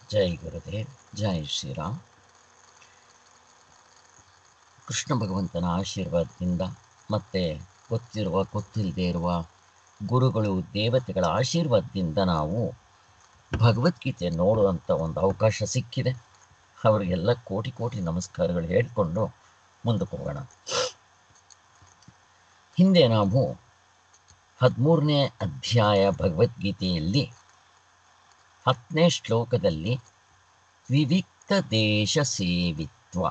ಜೈ ಗುರುದೇವ್ ಜೈ ಶ್ರೀರಾಮ್ ಕೃಷ್ಣ ಭಗವಂತನ ಆಶೀರ್ವಾದದಿಂದ ಮತ್ತೆ ಗೊತ್ತಿರುವ ಗೊತ್ತಿಲ್ಲದೆ ಇರುವ ಗುರುಗಳು ದೇವತೆಗಳ ಆಶೀರ್ವಾದದಿಂದ ನಾವು ಭಗವದ್ಗೀತೆ ನೋಡುವಂಥ ಒಂದು ಅವಕಾಶ ಸಿಕ್ಕಿದೆ ಅವರಿಗೆಲ್ಲ ಕೋಟಿ ಕೋಟಿ ನಮಸ್ಕಾರಗಳು ಹೇಳಿಕೊಂಡು ಮುಂದಕ್ಕೆ ಹೋಗೋಣ ಹಿಂದೆ ನಾವು ಹದಿಮೂರನೇ ಅಧ್ಯಾಯ ಭಗವದ್ಗೀತೆಯಲ್ಲಿ ಹತ್ತನೇ ಶ್ಲೋಕದಲ್ಲಿ ವಿವಿಕ್ತ ದೇಶ ಸೇವಿತ್ವ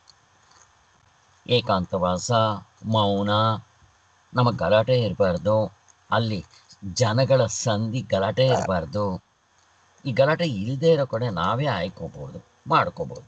ಏಕಾಂತವಾಸ ಮೌನ ನಮಗೆ ಗಲಾಟೆ ಇರಬಾರ್ದು ಅಲ್ಲಿ ಜನಗಳ ಸಂಧಿ ಗಲಾಟೆ ಇರಬಾರ್ದು ಈ ಗಲಾಟೆ ಇಲ್ಲದೆ ಇರೋ ಕಡೆ ನಾವೇ ಆಯ್ಕೋಬೋದು ಮಾಡ್ಕೋಬೋದು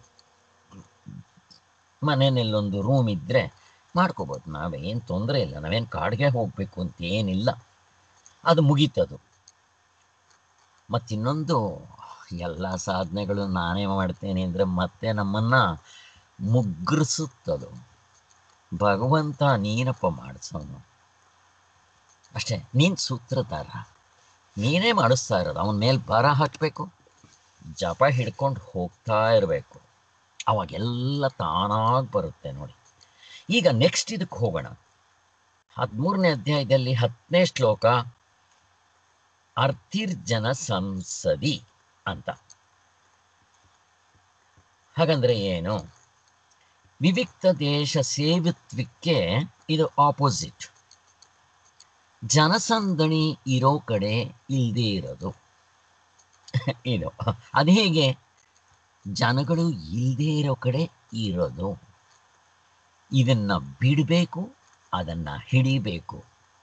ಮನೆಯಲ್ಲೊಂದು ರೂಮ್ ಇದ್ದರೆ ಮಾಡ್ಕೋಬೋದು ನಾವೇನು ತೊಂದರೆ ಇಲ್ಲ ನಾವೇನು ಕಾಡಿಗೆ ಹೋಗಬೇಕು ಅಂತ ಏನಿಲ್ಲ ಅದು ಮುಗೀತದು ಮತ್ತಿನ್ನೊಂದು ಎಲ್ಲ ಸಾಧನೆಗಳು ನಾನೇ ಮಾಡ್ತೇನೆ ಅಂದರೆ ಮತ್ತೆ ನಮ್ಮನ್ನು ಮುಗ್ಗರಿಸುತ್ತದು ಭಗವಂತ ನೀನಪ್ಪ ಮಾಡಿಸೋನು ಅಷ್ಟೇ ನೀನು ಸೂತ್ರಧಾರ ನೀನೇ ಮಾಡಿಸ್ತಾ ಇರೋದು ಅವನ ಮೇಲೆ ಭಾರ ಹಾಕಬೇಕು ಜಪ ಹಿಡ್ಕೊಂಡು ಹೋಗ್ತಾ ಇರಬೇಕು ಅವಾಗೆಲ್ಲ ತಾನಾಗಿ ಬರುತ್ತೆ ನೋಡಿ ಈಗ ನೆಕ್ಸ್ಟ್ ಇದಕ್ಕೆ ಹೋಗೋಣ ಹದಿಮೂರನೇ ಅಧ್ಯಾಯದಲ್ಲಿ ಹತ್ತನೇ ಶ್ಲೋಕ ಅರ್ಥಿರ್ಜನ ಸಂಸದಿ ಅಂತ ಹಾಗಂದ್ರೆ ಏನು ವಿವಿಕ್ತ ದೇಶ ಸೇವಿತ್ವಕ್ಕೆ ಇದು ಆಪೋಸಿಟ್ ಜನಸಂದಣಿ ಇರೋ ಕಡೆ ಇಲ್ಲದೆ ಇರೋದು ಇದು ಅದು ಹೇಗೆ ಜನಗಳು ಇಲ್ಲದೆ ಇರೋ ಕಡೆ ಇರೋದು ಇದನ್ನ ಬಿಡಬೇಕು ಅದನ್ನ ಹಿಡಿಬೇಕು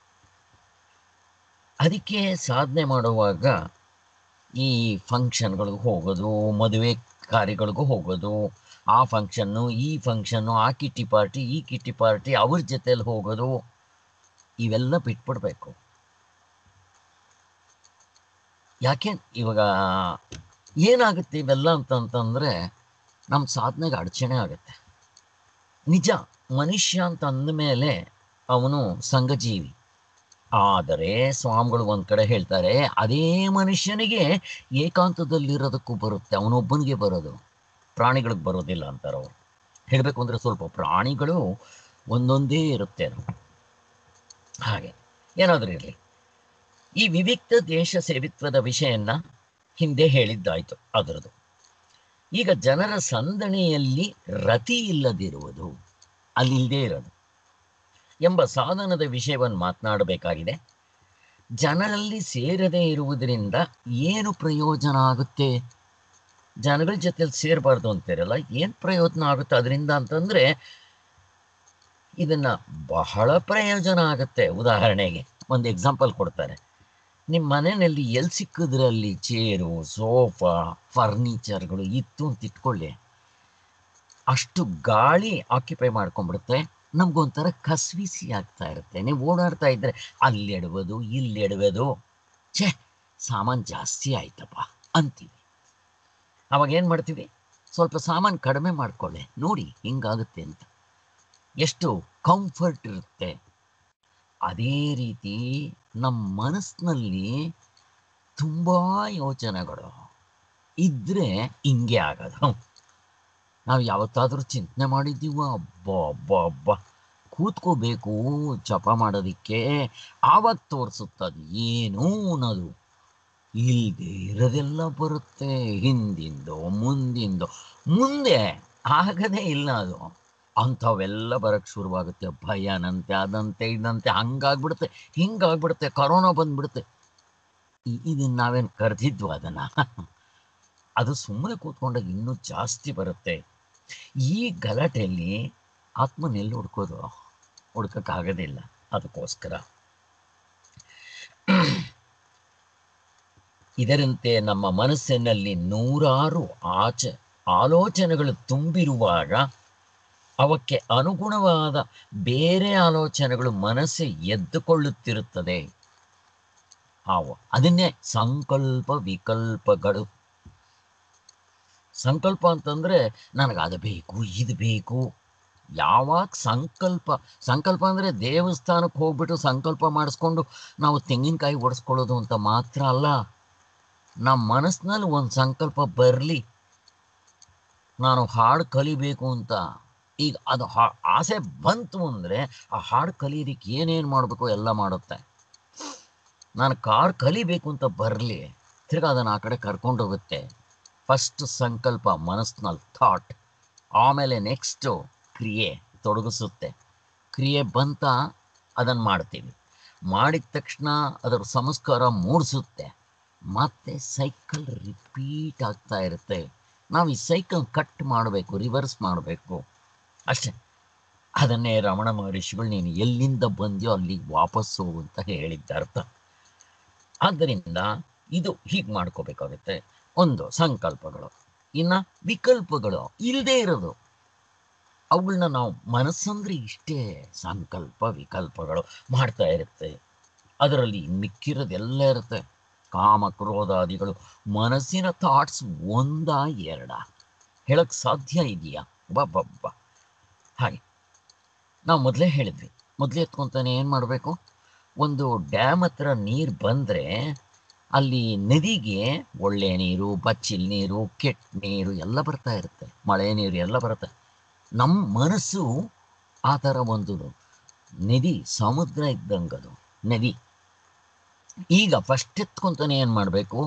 ಅದಕ್ಕೆ ಸಾಧನೆ ಮಾಡುವಾಗ ಈ ಫಂಕ್ಷನ್ಗಳಿಗೆ ಹೋಗೋದು ಮದುವೆ ಕಾರ್ಯಗಳಿಗೂ ಹೋಗೋದು ಆ ಫಂಕ್ಷನ್ನು ಈ ಫಂಕ್ಷನ್ನು ಆ ಕಿಟ್ಟಿ ಪಾರ್ಟಿ ಈ ಕಿಟ್ಟಿ ಪಾರ್ಟಿ ಅವ್ರ ಜೊತೆಲಿ ಹೋಗೋದು ಇವೆಲ್ಲ ಬಿಟ್ಬಿಡ್ಬೇಕು ಯಾಕೆ ಇವಾಗ ಏನಾಗುತ್ತೆ ಇವೆಲ್ಲ ಅಂತಂತಂದರೆ ನಮ್ಮ ಸಾಧನೆಗೆ ಅಡಚಣೆ ಆಗುತ್ತೆ ನಿಜ ಮನುಷ್ಯ ಅಂತ ಅಂದಮೇಲೆ ಅವನು ಸಂಘಜೀವಿ ಆದರೆ ಸ್ವಾಮಿಗಳು ಒಂದು ಕಡೆ ಹೇಳ್ತಾರೆ ಅದೇ ಮನುಷ್ಯನಿಗೆ ಏಕಾಂತದಲ್ಲಿರೋದಕ್ಕೂ ಬರುತ್ತೆ ಅವನೊಬ್ಬನಿಗೆ ಬರೋದು ಪ್ರಾಣಿಗಳಿಗೆ ಬರೋದಿಲ್ಲ ಅಂತಾರೆ ಅವರು ಹೇಳಬೇಕು ಅಂದರೆ ಸ್ವಲ್ಪ ಪ್ರಾಣಿಗಳು ಒಂದೊಂದೇ ಇರುತ್ತೆ ಹಾಗೆ ಏನಾದರೂ ಇರಲಿ ಈ ವಿವಿಕ್ತ ದೇಶ ಸೇವಿತ್ವದ ವಿಷಯನ್ನ ಹಿಂದೆ ಹೇಳಿದ್ದಾಯ್ತು ಅದರದು ಈಗ ಜನರ ಸಂದಣಿಯಲ್ಲಿ ರತಿ ಇಲ್ಲದಿರುವುದು ಅಲ್ಲಿಲ್ಲದೆ ಇರೋದು ಎಂಬ ಸಾಧನದ ವಿಷಯವನ್ನು ಮಾತನಾಡಬೇಕಾಗಿದೆ ಜನರಲ್ಲಿ ಸೇರದೇ ಇರುವುದರಿಂದ ಏನು ಪ್ರಯೋಜನ ಆಗುತ್ತೆ ಜನಗಳ ಜೊತೆಲಿ ಸೇರಬಾರ್ದು ಅಂತೀರಲ್ಲ ಏನು ಪ್ರಯೋಜನ ಆಗುತ್ತೆ ಅದರಿಂದ ಅಂತಂದರೆ ಇದನ್ನು ಬಹಳ ಪ್ರಯೋಜನ ಆಗುತ್ತೆ ಉದಾಹರಣೆಗೆ ಒಂದು ಎಕ್ಸಾಂಪಲ್ ಕೊಡ್ತಾರೆ ನಿಮ್ಮ ಮನೆಯಲ್ಲಿ ಎಲ್ಲಿ ಸಿಕ್ಕಿದ್ರಲ್ಲಿ ಚೇರು ಸೋಫಾ ಫರ್ನಿಚರ್ಗಳು ಇತ್ತು ಅಂತ ಇಟ್ಕೊಳ್ಳಿ ಅಷ್ಟು ಗಾಳಿ ಆಕ್ಯುಪೈ ಮಾಡ್ಕೊಂಡ್ಬಿಡುತ್ತೆ ನಮ್ಗೊಂಥರ ಕಸ್ವಿಸಿ ಆಗ್ತಾ ಇರುತ್ತೆ ನೀವು ಓಡಾಡ್ತಾ ಇದ್ರೆ ಅಲ್ಲಿ ಎಡಬೋದು ಇಲ್ಲಿ ಎಡಬೋದು ಛೇ ಸಾಮಾನು ಜಾಸ್ತಿ ಆಯ್ತಪ್ಪ ಅಂತೀವಿ ಅವಾಗ ಏನು ಮಾಡ್ತೀವಿ ಸ್ವಲ್ಪ ಸಾಮಾನು ಕಡಿಮೆ ಮಾಡ್ಕೊಳ್ಳಿ ನೋಡಿ ಹಿಂಗಾಗುತ್ತೆ ಅಂತ ಎಷ್ಟು ಕಂಫರ್ಟ್ ಇರುತ್ತೆ ಅದೇ ರೀತಿ ನಮ್ಮ ಮನಸ್ಸಿನಲ್ಲಿ ತುಂಬ ಯೋಚನೆಗಳು ಇದ್ದರೆ ಹಿಂಗೆ ಆಗೋದು ನಾವು ಯಾವತ್ತಾದರೂ ಚಿಂತನೆ ಮಾಡಿದ್ದೀವ ಅಬ್ಬ ಅಬ್ಬ ಅಬ್ಬ ಕೂತ್ಕೋಬೇಕು ಜಪ ಮಾಡೋದಕ್ಕೆ ಆವಾಗ ತೋರಿಸುತ್ತದೆ ಏನು ಅನ್ನೋದು ಇಲ್ಲದೆ ಇರೋದೆಲ್ಲ ಬರುತ್ತೆ ಹಿಂದಿಂದೋ ಮುಂದಿಂದೋ ಮುಂದೆ ಆಗದೇ ಇಲ್ಲ ಅದು ಅಂಥವೆಲ್ಲ ಬರೋಕ್ಕೆ ಶುರುವಾಗುತ್ತೆ ಭಯನಂತೆ ಅದಂತೆ ಇದಂತೆ ಹಂಗಾಗ್ಬಿಡುತ್ತೆ ಹಿಂಗಾಗ್ಬಿಡುತ್ತೆ ಕರೋನಾ ಬಂದ್ಬಿಡುತ್ತೆ ಇದನ್ನು ನಾವೇನು ಕರೆದಿದ್ವು ಅದನ್ನು ಅದು ಸುಮ್ಮನೆ ಕೂತ್ಕೊಂಡಾಗ ಇನ್ನೂ ಜಾಸ್ತಿ ಬರುತ್ತೆ ಈ ಗಲಾಟೆಯಲ್ಲಿ ಆತ್ಮನೆಲ್ಲಿ ಹುಡ್ಕೋದು ಹುಡ್ಕೋಕ್ಕಾಗೋದಿಲ್ಲ ಅದಕ್ಕೋಸ್ಕರ ಇದರಂತೆ ನಮ್ಮ ಮನಸ್ಸಿನಲ್ಲಿ ನೂರಾರು ಆಚ ಆಲೋಚನೆಗಳು ತುಂಬಿರುವಾಗ ಅವಕ್ಕೆ ಅನುಗುಣವಾದ ಬೇರೆ ಆಲೋಚನೆಗಳು ಮನಸ್ಸು ಎದ್ದುಕೊಳ್ಳುತ್ತಿರುತ್ತದೆ ಅವು ಅದನ್ನೇ ಸಂಕಲ್ಪ ವಿಕಲ್ಪಗಳು ಸಂಕಲ್ಪ ಅಂತಂದರೆ ನನಗೆ ಅದು ಬೇಕು ಇದು ಬೇಕು ಯಾವಾಗ ಸಂಕಲ್ಪ ಸಂಕಲ್ಪ ಅಂದರೆ ದೇವಸ್ಥಾನಕ್ಕೆ ಹೋಗ್ಬಿಟ್ಟು ಸಂಕಲ್ಪ ಮಾಡಿಸ್ಕೊಂಡು ನಾವು ತೆಂಗಿನಕಾಯಿ ಒಡಿಸ್ಕೊಳ್ಳೋದು ಅಂತ ಮಾತ್ರ ಅಲ್ಲ ನಮ್ಮ ಮನಸ್ಸಿನಲ್ಲಿ ಒಂದು ಸಂಕಲ್ಪ ಬರಲಿ ನಾನು ಹಾಡು ಕಲಿಬೇಕು ಅಂತ ಈಗ ಅದು ಹಾ ಆಸೆ ಬಂತು ಅಂದರೆ ಆ ಹಾಡು ಕಲೀಲಿಕ್ಕೆ ಏನೇನು ಮಾಡಬೇಕು ಎಲ್ಲ ಮಾಡುತ್ತೆ ನಾನು ಕಾರ್ ಕಲಿಬೇಕು ಅಂತ ಬರಲಿ ತಿರ್ಗಾ ಅದನ್ನು ಆ ಕಡೆ ಕರ್ಕೊಂಡು ಹೋಗುತ್ತೆ ಫಸ್ಟ್ ಸಂಕಲ್ಪ ಮನಸ್ಸಿನಲ್ಲಿ ಥಾಟ್ ಆಮೇಲೆ ನೆಕ್ಸ್ಟು ಕ್ರಿಯೆ ತೊಡಗಿಸುತ್ತೆ ಕ್ರಿಯೆ ಬಂತ ಅದನ್ನು ಮಾಡ್ತೀವಿ ಮಾಡಿದ ತಕ್ಷಣ ಅದರ ಸಂಸ್ಕಾರ ಮೂಡಿಸುತ್ತೆ ಮತ್ತೆ ಸೈಕಲ್ ರಿಪೀಟ್ ಆಗ್ತಾ ಇರುತ್ತೆ ನಾವು ಈ ಸೈಕಲ್ ಕಟ್ ಮಾಡಬೇಕು ರಿವರ್ಸ್ ಮಾಡಬೇಕು ಅಷ್ಟೇ ಅದನ್ನೇ ರಮಣ ಮಹರ್ಷಿಗಳು ನೀನು ಎಲ್ಲಿಂದ ಬಂದ್ಯೋ ಅಲ್ಲಿಗೆ ವಾಪಸ್ ಹೋಗು ಅಂತ ಹೇಳಿದ್ದ ಅರ್ಥ ಆದ್ದರಿಂದ ಇದು ಹೀಗೆ ಮಾಡ್ಕೋಬೇಕಾಗುತ್ತೆ ಒಂದು ಸಂಕಲ್ಪಗಳು ಇನ್ನು ವಿಕಲ್ಪಗಳು ಇಲ್ಲದೆ ಇರೋದು ಅವುಗಳನ್ನ ನಾವು ಮನಸ್ಸಂದ್ರೆ ಇಷ್ಟೇ ಸಂಕಲ್ಪ ವಿಕಲ್ಪಗಳು ಮಾಡ್ತಾ ಇರುತ್ತೆ ಅದರಲ್ಲಿ ಮಿಕ್ಕಿರೋದೆಲ್ಲ ಇರುತ್ತೆ ಕಾಮ ಕ್ರೋಧಾದಿಗಳು ಮನಸ್ಸಿನ ಥಾಟ್ಸ್ ಒಂದ ಎರಡ ಹೇಳಕ್ ಸಾಧ್ಯ ಇದೆಯಾ ಬಬ್ಬ ಹಾಗೆ ನಾವು ಮೊದಲೇ ಹೇಳಿದ್ವಿ ಮೊದಲೇ ಎತ್ಕೊಂತಾನೆ ಏನು ಮಾಡಬೇಕು ಒಂದು ಡ್ಯಾಮ್ ಹತ್ರ ನೀರು ಬಂದರೆ ಅಲ್ಲಿ ನದಿಗೆ ಒಳ್ಳೆ ನೀರು ಬಚ್ಚಿಲ್ ನೀರು ಕೆಟ್ಟ ನೀರು ಎಲ್ಲ ಬರ್ತಾ ಇರುತ್ತೆ ಮಳೆ ನೀರು ಎಲ್ಲ ಬರುತ್ತೆ ನಮ್ಮ ಮನಸ್ಸು ಆ ಥರ ಒಂದು ನದಿ ಸಮುದ್ರ ಇದ್ದಂಗದು ನದಿ ಈಗ ಫಸ್ಟ್ ಎತ್ಕೊಂತಾನೆ ಏನು ಮಾಡಬೇಕು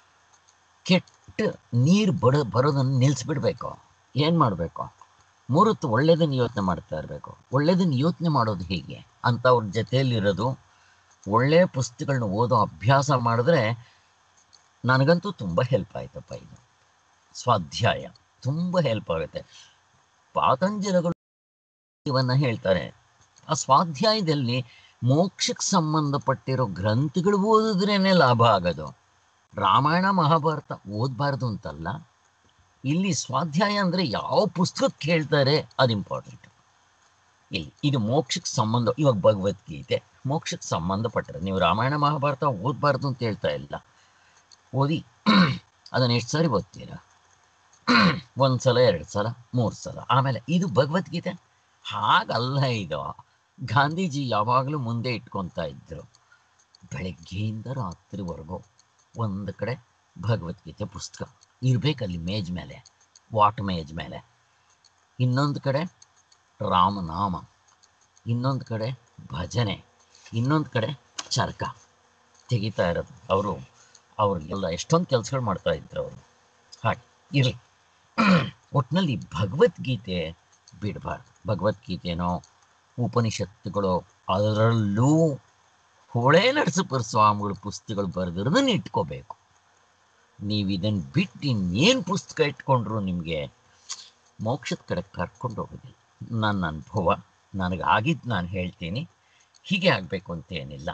ಕೆಟ್ಟ ನೀರು ಬಡ ಬರೋದನ್ನು ನಿಲ್ಲಿಸ್ಬಿಡ್ಬೇಕು ಏನು ಮಾಡಬೇಕು ಮೂರತ್ತು ಒಳ್ಳೇದನ್ನು ಯೋಚನೆ ಮಾಡ್ತಾ ಇರಬೇಕು ಒಳ್ಳೇದನ್ನು ಯೋಚನೆ ಮಾಡೋದು ಹೇಗೆ ಅಂಥವ್ರ ಜೊತೆಯಲ್ಲಿರೋದು ಒಳ್ಳೆಯ ಪುಸ್ತಕಗಳನ್ನ ಓದೋ ಅಭ್ಯಾಸ ಮಾಡಿದ್ರೆ ನನಗಂತೂ ತುಂಬ ಹೆಲ್ಪ್ ಆಯ್ತಪ್ಪ ಇದು ಸ್ವಾಧ್ಯಾಯ ತುಂಬ ಹೆಲ್ಪ್ ಆಗುತ್ತೆ ಪಾತಂಜಲಗಳು ಇವನ್ನ ಹೇಳ್ತಾರೆ ಆ ಸ್ವಾಧ್ಯಾಯದಲ್ಲಿ ಮೋಕ್ಷಕ್ಕೆ ಸಂಬಂಧಪಟ್ಟಿರೋ ಗ್ರಂಥಗಳು ಓದಿದ್ರೇನೆ ಲಾಭ ಆಗೋದು ರಾಮಾಯಣ ಮಹಾಭಾರತ ಓದಬಾರ್ದು ಅಂತಲ್ಲ ಇಲ್ಲಿ ಸ್ವಾಧ್ಯಾಯ ಅಂದರೆ ಯಾವ ಪುಸ್ತಕಕ್ಕೆ ಹೇಳ್ತಾರೆ ಅದು ಇಂಪಾರ್ಟೆಂಟ್ ಇಲ್ಲಿ ಇದು ಮೋಕ್ಷಕ್ಕೆ ಸಂಬಂಧ ಇವಾಗ ಭಗವದ್ಗೀತೆ ಮೋಕ್ಷಕ್ಕೆ ಸಂಬಂಧಪಟ್ಟರೆ ನೀವು ರಾಮಾಯಣ ಮಹಾಭಾರತ ಓದಬಾರ್ದು ಅಂತ ಹೇಳ್ತಾ ಇಲ್ಲ ಓದಿ ಅದನ್ನು ಎಷ್ಟು ಸಾರಿ ಓದ್ತೀರಾ ಒಂದು ಸಲ ಎರಡು ಸಲ ಮೂರು ಸಲ ಆಮೇಲೆ ಇದು ಭಗವದ್ಗೀತೆ ಹಾಗಲ್ಲ ಇದು ಗಾಂಧೀಜಿ ಯಾವಾಗಲೂ ಮುಂದೆ ಇಟ್ಕೊತಾ ಇದ್ದರು ಬೆಳಗ್ಗೆಯಿಂದ ರಾತ್ರಿವರೆಗೂ ಒಂದು ಕಡೆ ಭಗವದ್ಗೀತೆ ಪುಸ್ತಕ ಇರಬೇಕಲ್ಲಿ ಮೇಜ್ ಮೇಲೆ ವಾಟ್ ಮೇಜ್ ಮೇಲೆ ಇನ್ನೊಂದು ಕಡೆ ರಾಮನಾಮ ಇನ್ನೊಂದು ಕಡೆ ಭಜನೆ ಇನ್ನೊಂದು ಕಡೆ ಚರಕ ತೆಗಿತಾ ಇರೋದು ಅವರು ಅವ್ರಿಗೆಲ್ಲ ಎಷ್ಟೊಂದು ಕೆಲಸಗಳು ಮಾಡ್ತಾ ಇದ್ರು ಅವರು ಹಾಗೆ ಇರಲಿ ಒಟ್ಟಿನಲ್ಲಿ ಭಗವದ್ಗೀತೆ ಬಿಡಬಾರ್ದು ಭಗವದ್ಗೀತೆನೋ ಉಪನಿಷತ್ತುಗಳು ಅದರಲ್ಲೂ ಹೊಳೆ ನರಸಪುರ ಸ್ವಾಮಿಗಳ ಪುಸ್ತಕಗಳು ಬರೆದಿರೋದನ್ನ ಇಟ್ಕೋಬೇಕು ನೀವು ಇದನ್ನು ಬಿಟ್ಟು ಇನ್ನೇನು ಪುಸ್ತಕ ಇಟ್ಕೊಂಡ್ರು ನಿಮಗೆ ಮೋಕ್ಷದ ಕಡೆ ಕರ್ಕೊಂಡು ಹೋಗೋದಿಲ್ಲ ನನ್ನ ಅನುಭವ ನನಗೆ ಆಗಿದ್ದು ನಾನು ಹೇಳ್ತೀನಿ ಹೀಗೆ ಆಗಬೇಕು ಅಂತ ಏನಿಲ್ಲ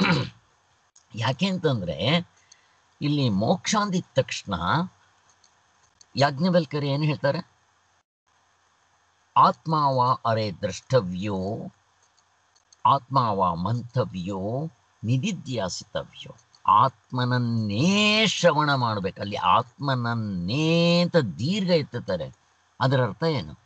ಯಾಕೆ ಅಂತಂದರೆ ಇಲ್ಲಿ ಮೋಕ್ಷ ಅಂದಿದ ತಕ್ಷಣ ಯಾಜ್ಞವಲ್ಕರ್ ಏನು ಹೇಳ್ತಾರೆ ಆತ್ಮಾವ ಅರೆ ದ್ರಷ್ಟವ್ಯೋ ಆತ್ಮಾವ ಮಂತವ್ಯೋ ನಿಧಿಧ್ಯಾಸಿತವ್ಯೋ ಆತ್ಮನನ್ನೇ ಶ್ರವಣ ಮಾಡಬೇಕು ಅಲ್ಲಿ ಆತ್ಮನನ್ನೇ ಅಂತ ದೀರ್ಘ ಎತ್ತುತ್ತಾರೆ ಅದರ ಅರ್ಥ ಏನು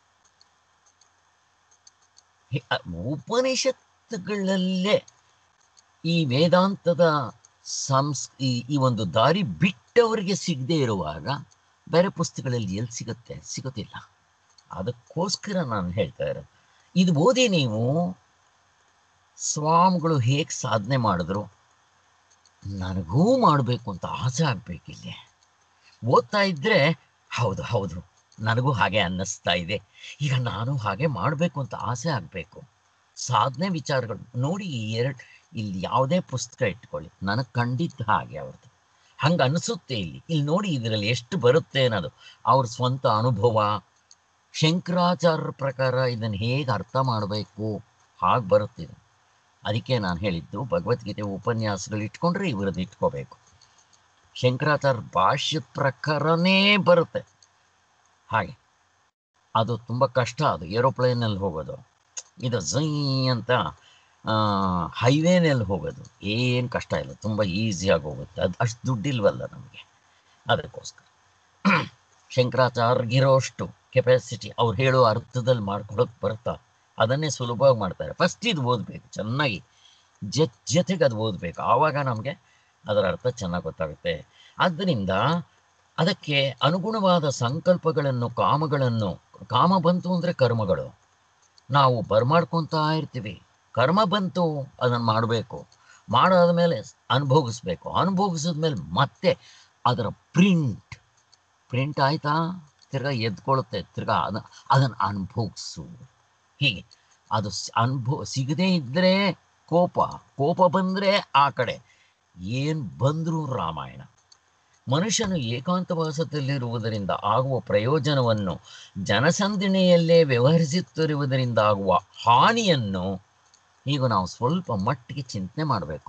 ಹೆ- ಅ- ಉಪನಿಷತ್ತುಗಳಲ್ಲೇ ಈ ವೇದಾಂತದ ಸಂಸ್ ಈ ಈ ಒಂದು ದಾರಿ ಬಿಟ್ಟವರಿಗೆ ಸಿಗದೆ ಇರುವಾಗ ಬೇರೆ ಪುಸ್ತಕಗಳಲ್ಲಿ ಎಲ್ಲಿ ಸಿಗುತ್ತೆ ಸಿಗೋದಿಲ್ಲ ಅದಕ್ಕೋಸ್ಕರ ನಾನು ಹೇಳ್ತಾ ಇರೋದು ಇದು ಓದಿ ನೀವು ಸ್ವಾಮಿಗಳು ಹೇಗೆ ಸಾಧನೆ ಮಾಡಿದ್ರು ನನಗೂ ಮಾಡಬೇಕು ಅಂತ ಆಸೆ ಆಗಬೇಕಿಲ್ಲಿ ಓದ್ತಾ ಇದ್ದರೆ ಹೌದು ಹೌದು ನನಗೂ ಹಾಗೆ ಅನ್ನಿಸ್ತಾ ಇದೆ ಈಗ ನಾನು ಹಾಗೆ ಮಾಡಬೇಕು ಅಂತ ಆಸೆ ಆಗಬೇಕು ಸಾಧನೆ ವಿಚಾರಗಳು ನೋಡಿ ಈ ಎರಡು ಇಲ್ಲಿ ಯಾವುದೇ ಪುಸ್ತಕ ಇಟ್ಕೊಳ್ಳಿ ನನಗೆ ಕಂಡಿದ್ದ ಹಾಗೆ ಅವ್ರದ್ದು ಹಂಗೆ ಅನಿಸುತ್ತೆ ಇಲ್ಲಿ ಇಲ್ಲಿ ನೋಡಿ ಇದರಲ್ಲಿ ಎಷ್ಟು ಬರುತ್ತೆ ಅನ್ನೋದು ಅವ್ರ ಸ್ವಂತ ಅನುಭವ ಶಂಕರಾಚಾರ್ಯರ ಪ್ರಕಾರ ಇದನ್ನು ಹೇಗೆ ಅರ್ಥ ಮಾಡಬೇಕು ಹಾಗೆ ಬರುತ್ತಿದೆ ಅದಕ್ಕೆ ನಾನು ಹೇಳಿದ್ದು ಭಗವದ್ಗೀತೆ ಉಪನ್ಯಾಸಗಳು ಇಟ್ಕೊಂಡ್ರೆ ಇವ್ರದ್ದು ಇಟ್ಕೋಬೇಕು ಶಂಕರಾಚಾರ್ಯ ಭಾಷ್ಯದ ಪ್ರಕಾರನೇ ಬರುತ್ತೆ ಹಾಗೆ ಅದು ತುಂಬ ಕಷ್ಟ ಅದು ಏರೋಪ್ಲೇನಲ್ಲಿ ಹೋಗೋದು ಇದು ಝೈ ಅಂತ ಹೈವೇನಲ್ಲಿ ಹೋಗೋದು ಏನು ಕಷ್ಟ ಇಲ್ಲ ತುಂಬ ಈಸಿಯಾಗಿ ಹೋಗುತ್ತೆ ಅದು ಅಷ್ಟು ದುಡ್ಡಿಲ್ವಲ್ಲ ನಮಗೆ ಅದಕ್ಕೋಸ್ಕರ ಶಂಕರಾಚಾರ್ಯಗಿರೋಷ್ಟು ಕೆಪಾಸಿಟಿ ಅವ್ರು ಹೇಳೋ ಅರ್ಥದಲ್ಲಿ ಮಾಡ್ಕೊಳಕ್ಕೆ ಬರುತ್ತಾ ಅದನ್ನೇ ಸುಲಭವಾಗಿ ಮಾಡ್ತಾರೆ ಫಸ್ಟ್ ಇದು ಓದಬೇಕು ಚೆನ್ನಾಗಿ ಜೊತೆ ಜೊತೆಗೆ ಅದು ಓದಬೇಕು ಆವಾಗ ನಮಗೆ ಅದರ ಅರ್ಥ ಚೆನ್ನಾಗಿ ಗೊತ್ತಾಗುತ್ತೆ ಆದ್ದರಿಂದ ಅದಕ್ಕೆ ಅನುಗುಣವಾದ ಸಂಕಲ್ಪಗಳನ್ನು ಕಾಮಗಳನ್ನು ಕಾಮ ಬಂತು ಅಂದರೆ ಕರ್ಮಗಳು ನಾವು ಬರ್ಮಾಡ್ಕೊತಾ ಇರ್ತೀವಿ ಕರ್ಮ ಬಂತು ಅದನ್ನು ಮಾಡಬೇಕು ಮಾಡಾದ ಮೇಲೆ ಅನುಭೋಗಿಸ್ಬೇಕು ಅನುಭೋಗಿಸಿದ್ಮೇಲೆ ಮತ್ತೆ ಅದರ ಪ್ರಿಂಟ್ ಪ್ರಿಂಟ್ ಆಯ್ತಾ ತಿರ್ಗಾ ಎದ್ಕೊಳ್ಳುತ್ತೆ ತಿರ್ಗಾ ಅದ ಅದನ್ನು ಅನುಭೋಗಿಸು ಹೀಗೆ ಅದು ಸ್- ಅನುಭವ ಸಿಗದೇ ಇದ್ದರೆ ಕೋಪ ಕೋಪ ಬಂದರೆ ಆ ಕಡೆ ಏನು ಬಂದರೂ ರಾಮಾಯಣ ಮನುಷ್ಯನು ಏಕಾಂತವಾಸದಲ್ಲಿರುವುದರಿಂದ ಆಗುವ ಪ್ರಯೋಜನವನ್ನು ಜನಸಂದಣಿಯಲ್ಲೇ ವ್ಯವಹರಿಸುತ್ತಿರುವುದರಿಂದ ಆಗುವ ಹಾನಿಯನ್ನು ಈಗ ನಾವು ಸ್ವಲ್ಪ ಮಟ್ಟಿಗೆ ಚಿಂತನೆ ಮಾಡಬೇಕು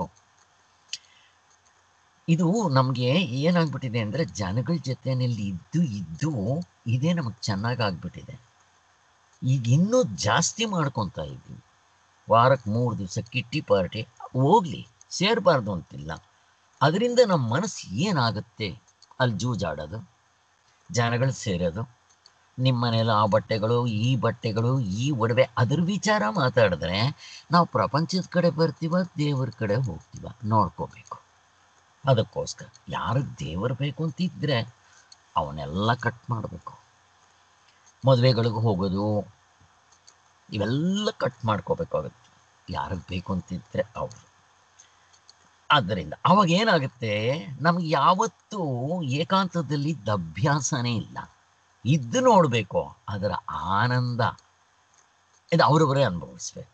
ಇದು ನಮಗೆ ಏನಾಗ್ಬಿಟ್ಟಿದೆ ಅಂದರೆ ಜನಗಳ ಜೊತೆಯಲ್ಲಿ ಇದ್ದು ಇದ್ದು ಇದೇ ನಮಗೆ ಚೆನ್ನಾಗಿ ಆಗ್ಬಿಟ್ಟಿದೆ ಈಗ ಇನ್ನೂ ಜಾಸ್ತಿ ಮಾಡ್ಕೊತಾ ಇದ್ದೀವಿ ವಾರಕ್ಕೆ ಮೂರು ದಿವಸ ಕಿಟ್ಟಿ ಪಾರ್ಟಿ ಹೋಗ್ಲಿ ಸೇರಬಾರ್ದು ಅಂತಿಲ್ಲ ಅದರಿಂದ ನಮ್ಮ ಮನಸ್ಸು ಏನಾಗುತ್ತೆ ಅಲ್ಲಿ ಜೂಜಾಡೋದು ಜನಗಳು ಸೇರೋದು ನಿಮ್ಮ ಮನೇಲಿ ಆ ಬಟ್ಟೆಗಳು ಈ ಬಟ್ಟೆಗಳು ಈ ಒಡವೆ ಅದ್ರ ವಿಚಾರ ಮಾತಾಡಿದ್ರೆ ನಾವು ಪ್ರಪಂಚದ ಕಡೆ ಬರ್ತೀವ ದೇವ್ರ ಕಡೆ ಹೋಗ್ತೀವ ನೋಡ್ಕೋಬೇಕು ಅದಕ್ಕೋಸ್ಕರ ಯಾರು ದೇವರು ಬೇಕು ಅಂತಿದ್ರೆ ಅವನ್ನೆಲ್ಲ ಕಟ್ ಮಾಡಬೇಕು ಮದುವೆಗಳಿಗೆ ಹೋಗೋದು ಇವೆಲ್ಲ ಕಟ್ ಮಾಡ್ಕೋಬೇಕಾಗುತ್ತೆ ಯಾರಿಗೆ ಬೇಕು ಅಂತಿದ್ರೆ ಅವರು ಆದ್ದರಿಂದ ಅವಾಗ ಏನಾಗುತ್ತೆ ನಮ್ಗೆ ಯಾವತ್ತೂ ಏಕಾಂತದಲ್ಲಿ ಅಭ್ಯಾಸನೇ ಇಲ್ಲ ಇದ್ದು ನೋಡಬೇಕು ಅದರ ಆನಂದ ಇದು ಅವರವರೇ ಅನುಭವಿಸ್ಬೇಕು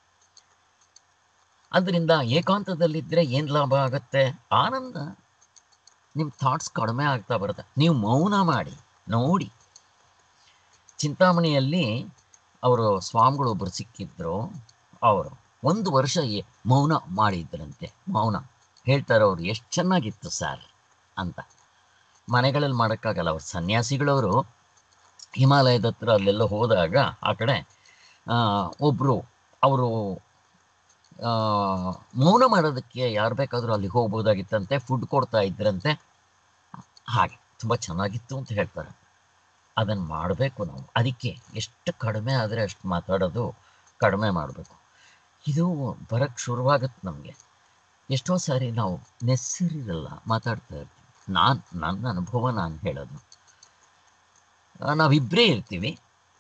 ಅದರಿಂದ ಏಕಾಂತದಲ್ಲಿದ್ದರೆ ಏನು ಲಾಭ ಆಗುತ್ತೆ ಆನಂದ ನಿಮ್ಮ ಥಾಟ್ಸ್ ಕಡಿಮೆ ಆಗ್ತಾ ಬರುತ್ತೆ ನೀವು ಮೌನ ಮಾಡಿ ನೋಡಿ ಚಿಂತಾಮಣಿಯಲ್ಲಿ ಅವರು ಸ್ವಾಮಿಗಳು ಒಬ್ಬರು ಸಿಕ್ಕಿದ್ರು ಅವರು ಒಂದು ವರ್ಷ ಎ- ಮೌನ ಮಾಡಿದ್ರಂತೆ ಮೌನ ಹೇಳ್ತಾರೆ ಅವ್ರು ಎಷ್ಟು ಚೆನ್ನಾಗಿತ್ತು ಸರ್ ಅಂತ ಮನೆಗಳಲ್ಲಿ ಮಾಡೋಕ್ಕಾಗಲ್ಲ ಅವ್ರು ಸನ್ಯಾಸಿಗಳವರು ಹಿಮಾಲಯದ ಹತ್ರ ಅಲ್ಲೆಲ್ಲ ಹೋದಾಗ ಆ ಕಡೆ ಒಬ್ಬರು ಅವರು ಮೌನ ಮಾಡೋದಕ್ಕೆ ಯಾರು ಬೇಕಾದರೂ ಅಲ್ಲಿ ಹೋಗ್ಬೋದಾಗಿತ್ತಂತೆ ಫುಡ್ ಕೊಡ್ತಾ ಇದ್ರಂತೆ ಹಾಗೆ ತುಂಬ ಚೆನ್ನಾಗಿತ್ತು ಅಂತ ಹೇಳ್ತಾರೆ ಅದನ್ನು ಮಾಡಬೇಕು ನಾವು ಅದಕ್ಕೆ ಎಷ್ಟು ಕಡಿಮೆ ಆದರೆ ಅಷ್ಟು ಮಾತಾಡೋದು ಕಡಿಮೆ ಮಾಡಬೇಕು ಇದು ಬರೋಕ್ಕೆ ಶುರುವಾಗುತ್ತೆ ನಮಗೆ ಎಷ್ಟೋ ಸಾರಿ ನಾವು ನೆಸ್ಸರಿರಲ್ಲ ಮಾತಾಡ್ತಾ ಇರ್ತೀವಿ ನಾನು ನನ್ನ ಅನುಭವ ನಾನು ಹೇಳೋದು ಆ, ನಾವಿಬ್ಬರೇ ಇರ್ತೀವಿ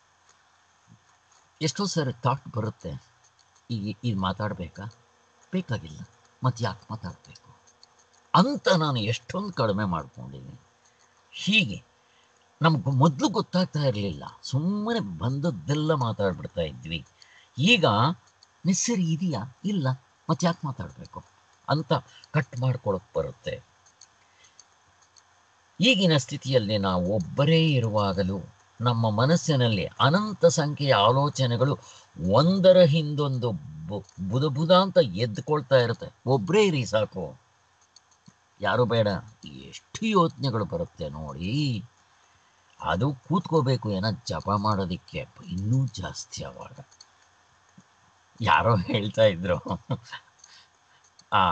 ಎಷ್ಟೋ ಸಾರಿ ಥಾಟ್ ಬರುತ್ತೆ ಈಗ ಇದು ಮಾತಾಡಬೇಕಾ ಬೇಕಾಗಿಲ್ಲ ಮತ್ತು ಯಾಕೆ ಮಾತಾಡಬೇಕು ಅಂತ ನಾನು ಎಷ್ಟೊಂದು ಕಡಿಮೆ ಮಾಡ್ಕೊಂಡಿದ್ದೀನಿ ಹೀಗೆ ನಮ್ಗೆ ಮೊದಲು ಗೊತ್ತಾಗ್ತಾ ಇರಲಿಲ್ಲ ಸುಮ್ಮನೆ ಬಂದದ್ದೆಲ್ಲ ಮಾತಾಡ್ಬಿಡ್ತಾ ಇದ್ವಿ ಈಗ ನೆಸ್ಸರಿ ಇದೆಯಾ ಇಲ್ಲ ಮತ್ತೆ ಯಾಕೆ ಮಾತಾಡಬೇಕು ಅಂತ ಕಟ್ ಮಾಡ್ಕೊಳಕ್ಕೆ ಬರುತ್ತೆ ಈಗಿನ ಸ್ಥಿತಿಯಲ್ಲಿ ನಾವು ಒಬ್ಬರೇ ಇರುವಾಗಲೂ ನಮ್ಮ ಮನಸ್ಸಿನಲ್ಲಿ ಅನಂತ ಸಂಖ್ಯೆಯ ಆಲೋಚನೆಗಳು ಒಂದರ ಹಿಂದೊಂದು ಬು- ಬುದ ಬುದ ಅಂತ ಎದ್ಕೊಳ್ತಾ ಇರುತ್ತೆ ಒಬ್ಬರೇ ಇರಿ ಸಾಕು ಯಾರು ಬೇಡ ಎಷ್ಟು ಯೋಚನೆಗಳು ಬರುತ್ತೆ ನೋಡಿ ಅದು ಕೂತ್ಕೋಬೇಕು ಏನೋ ಜಪ ಮಾಡೋದಕ್ಕೆ ಇನ್ನೂ ಜಾಸ್ತಿ ಅವಾಗ ಯಾರೋ ಹೇಳ್ತಾ ಇದ್ರು ಆ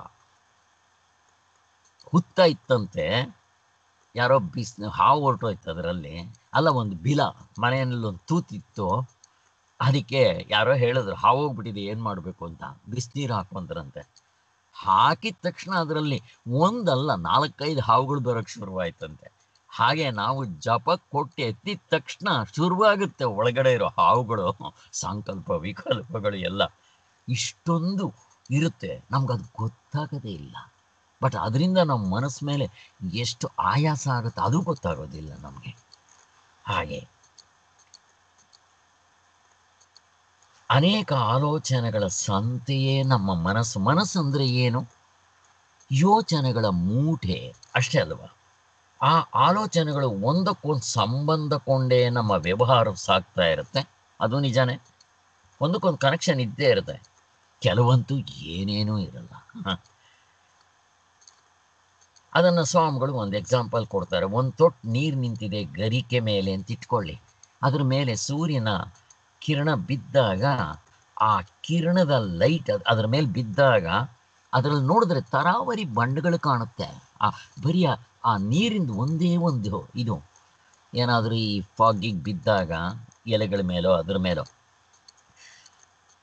ಹುತ್ತ ಇತ್ತಂತೆ ಯಾರೋ ಬಿಸ್ ಹಾವು ಹೊರಟೋಯ್ತು ಅದರಲ್ಲಿ ಅಲ್ಲ ಒಂದು ಬಿಲ ಮನೆಯಲ್ಲಿ ಒಂದು ತೂತಿತ್ತು ಅದಕ್ಕೆ ಯಾರೋ ಹೇಳಿದ್ರು ಹಾವು ಹೋಗ್ಬಿಟ್ಟಿದೆ ಏನು ಮಾಡಬೇಕು ಅಂತ ಬಿಸಿನೀರು ಹಾಕೊಂಡ್ರಂತೆ ಹಾಕಿದ ತಕ್ಷಣ ಅದರಲ್ಲಿ ಒಂದಲ್ಲ ನಾಲ್ಕೈದು ಹಾವುಗಳು ಬರೋಕ್ಕೆ ಶುರುವಾಯ್ತಂತೆ ಹಾಗೆ ನಾವು ಜಪ ಕೊಟ್ಟು ಎತ್ತಿದ ತಕ್ಷಣ ಶುರುವಾಗುತ್ತೆ ಒಳಗಡೆ ಇರೋ ಹಾವುಗಳು ಸಂಕಲ್ಪ ವಿಕಲ್ಪಗಳು ಎಲ್ಲ ಇಷ್ಟೊಂದು ಇರುತ್ತೆ ನಮ್ಗದು ಗೊತ್ತಾಗೋದೇ ಇಲ್ಲ ಬಟ್ ಅದರಿಂದ ನಮ್ಮ ಮನಸ್ಸು ಮೇಲೆ ಎಷ್ಟು ಆಯಾಸ ಆಗುತ್ತೆ ಅದು ಗೊತ್ತಾಗೋದಿಲ್ಲ ನಮಗೆ ಹಾಗೆ ಅನೇಕ ಆಲೋಚನೆಗಳ ಸಂತೆಯೇ ನಮ್ಮ ಮನಸ್ಸು ಮನಸ್ಸು ಅಂದರೆ ಏನು ಯೋಚನೆಗಳ ಮೂಟೆ ಅಷ್ಟೇ ಅಲ್ವಾ ಆ ಆಲೋಚನೆಗಳು ಒಂದಕ್ಕೊಂದು ಸಂಬಂಧಕೊಂಡೇ ನಮ್ಮ ವ್ಯವಹಾರ ಸಾಗ್ತಾ ಇರುತ್ತೆ ಅದು ನಿಜಾನೇ ಒಂದಕ್ಕೊಂದು ಕನೆಕ್ಷನ್ ಇದ್ದೇ ಇರುತ್ತೆ ಕೆಲವಂತೂ ಏನೇನೂ ಇರಲ್ಲ ಹ. ಅದನ್ನು ಸ್ವಾಮಿಗಳು ಒಂದು ಎಕ್ಸಾಂಪಲ್ ಕೊಡ್ತಾರೆ ಒಂದು ತೊಟ್ಟು ನೀರು ನಿಂತಿದೆ ಗರಿಕೆ ಮೇಲೆ ಅಂತ ಇಟ್ಕೊಳ್ಳಿ ಅದ್ರ ಮೇಲೆ ಸೂರ್ಯನ ಕಿರಣ ಬಿದ್ದಾಗ ಆ ಕಿರಣದ ಲೈಟ್ ಅದ್ರ ಮೇಲೆ ಬಿದ್ದಾಗ ಅದರಲ್ಲಿ ನೋಡಿದ್ರೆ ತರಾವರಿ ಬಣ್ಣಗಳು ಕಾಣುತ್ತೆ ಆ ಬರೀ ಆ- ಆ ನೀರಿಂದ ಒಂದೇ ಒಂದು ಇದು ಏನಾದರೂ ಈ ಫಾಗಿಗೆ ಬಿದ್ದಾಗ ಎಲೆಗಳ ಮೇಲೋ ಅದ್ರ ಮೇಲೋ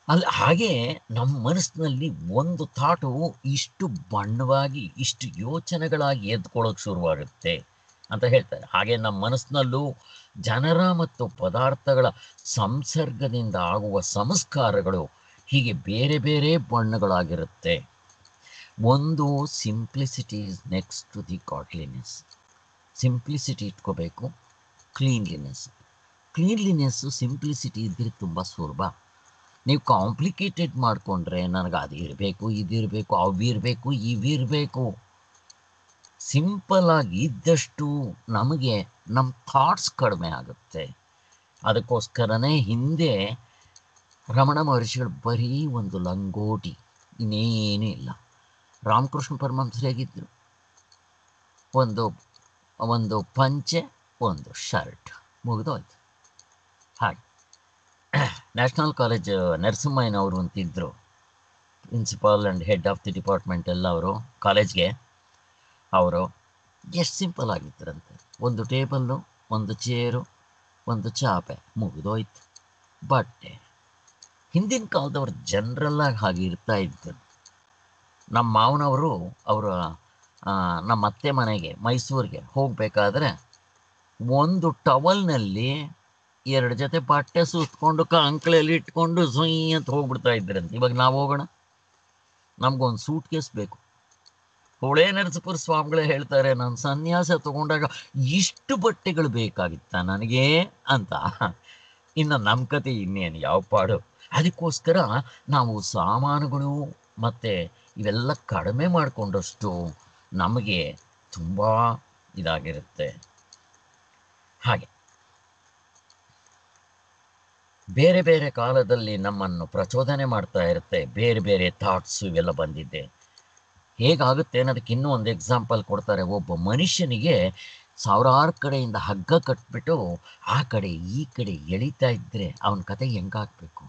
ಅಲ್ಲಿ ಹಾಗೆ ನಮ್ಮ ಮನಸ್ಸಿನಲ್ಲಿ ಒಂದು ಥಾಟು ಇಷ್ಟು ಬಣ್ಣವಾಗಿ ಇಷ್ಟು ಯೋಚನೆಗಳಾಗಿ ಎದ್ಕೊಳ್ಳೋಕೆ ಶುರುವಾಗುತ್ತೆ ಅಂತ ಹೇಳ್ತಾರೆ ಹಾಗೆ ನಮ್ಮ ಮನಸ್ಸಿನಲ್ಲೂ ಜನರ ಮತ್ತು ಪದಾರ್ಥಗಳ ಸಂಸರ್ಗದಿಂದ ಆಗುವ ಸಂಸ್ಕಾರಗಳು ಹೀಗೆ ಬೇರೆ ಬೇರೆ ಬಣ್ಣಗಳಾಗಿರುತ್ತೆ ಒಂದು simplicity is next to the godliness simplicity ಇಟ್ಕೋಬೇಕು ಕ್ಲೀನ್ಲಿನೆಸ್ ಕ್ಲೀನ್ಲಿನೆಸ್ಸು ಸಿಂಪ್ಲಿಸಿಟಿ ಇದ್ದರೆ ತುಂಬ ಸುಲಭ ನೀವು ಕಾಂಪ್ಲಿಕೇಟೆಡ್ ಮಾಡಿಕೊಂಡ್ರೆ ನನಗೆ ಅದು ಇರಬೇಕು ಇದಿರಬೇಕು ಅವಿರಬೇಕು ಇವಿರಬೇಕು ಸಿಂಪಲ್ ಆಗಿ ಇದ್ದಷ್ಟು ನಮಗೆ ನಮ್ಮ ಥಾಟ್ಸ್ ಕಡಿಮೆ ಆಗುತ್ತೆ ಅದಕ್ಕೋಸ್ಕರನೇ ಹಿಂದೆ ರಮಣ ಮಹರ್ಷಿಗಳು ಬರೀ ಒಂದು ಲಂಗೋಟಿ ಇನ್ನೇನೂ ಇಲ್ಲ ರಾಮಕೃಷ್ಣ ಪರಮಹಂಸರು ಹೇಗಿದ್ದರು ಒಂದು ಒಂದು ಪಂಚೆ ಒಂದು ಶರ್ಟ್ ಮುಗಿದೋಯ್ತು ಹಾಗೆ ನ್ಯಾಷನಲ್ ಕಾಲೇಜ್ ನರಸಿಂಹಯ್ಯನವರು ಅಂತಿದ್ದರು principal and head of the department ಎಲ್ಲ ಅವರು ಕಾಲೇಜ್ಗೆ ಅವರು ಎಷ್ಟು ಸಿಂಪಲ್ ಆಗಿದ್ದರಂತೆ ಒಂದು ಟೇಬಲ್ಲು ಒಂದು ಚೇರು ಒಂದು ಚಾಪೆ ಮುಗಿದೋಯ್ತು ಬಟ್ಟೆ ಹಿಂದಿನ ಕಾಲದವ್ರು ಜನರಲ್ಲಾಗಿ ಹಾಗೆ ಇರ್ತಾ ಇದ್ದರು ನಮ್ಮ ಮಾವನವರು ಅವರ ನಮ್ಮ ಅತ್ತೆ ಮನೆಗೆ ಮೈಸೂರಿಗೆ ಹೋಗಬೇಕಾದ್ರೆ ಒಂದು ಟವಲ್ನಲ್ಲಿ ಎರಡು ಜೊತೆ ಬಟ್ಟೆ ಸುತ್ಕೊಂಡು ಕಂಕ್ಳಲ್ಲಿ ಇಟ್ಕೊಂಡು ಸುಯ್ ಅಂತ ಹೋಗ್ಬಿಡ್ತಾ ಇದ್ರಂತೆ ಇವಾಗ ನಾವು ಹೋಗೋಣ ನಮ್ಗೊಂದು ಸೂಟ್ ಕೇಸ್ ಬೇಕು ಹೊಳೆ ನರಸಪುರ ಸ್ವಾಮಿಗಳೇ ಹೇಳ್ತಾರೆ ನಾನು ಸನ್ಯಾಸ ತಗೊಂಡಾಗ ಇಷ್ಟು ಬಟ್ಟೆಗಳು ಬೇಕಾಗಿತ್ತ ನನಗೆ ಅಂತ ಇನ್ನು ನಮ್ಮ ಕತೆ ಇನ್ನೇನು ಯಾವ ಪಾಡು ಅದಕ್ಕೋಸ್ಕರ ನಾವು ಸಾಮಾನುಗಳು ಮತ್ತು ಇವೆಲ್ಲ ಕಡಿಮೆ ಮಾಡಿಕೊಂಡಷ್ಟು ನಮಗೆ ತುಂಬ ಇದಾಗಿರುತ್ತೆ ಹಾಗೆ ಬೇರೆ ಬೇರೆ ಕಾಲದಲ್ಲಿ ನಮ್ಮನ್ನು ಪ್ರಚೋದನೆ ಮಾಡ್ತಾ ಇರುತ್ತೆ ಬೇರೆ ಬೇರೆ ಥಾಟ್ಸು ಇವೆಲ್ಲ ಬಂದಿದ್ದೆ ಹೇಗಾಗುತ್ತೆ ಅನ್ನೋದಕ್ಕೆ ಇನ್ನೂ ಒಂದು ಎಕ್ಸಾಂಪಲ್ ಕೊಡ್ತಾರೆ ಒಬ್ಬ ಮನುಷ್ಯನಿಗೆ ಸಾವಿರಾರು ಕಡೆಯಿಂದ ಹಗ್ಗ ಕಟ್ಬಿಟ್ಟು ಆ ಕಡೆ ಈ ಕಡೆ ಎಳಿತಾ ಇದ್ದರೆ ಅವನ ಕತೆ ಹೆಂಗಾಗಬೇಕು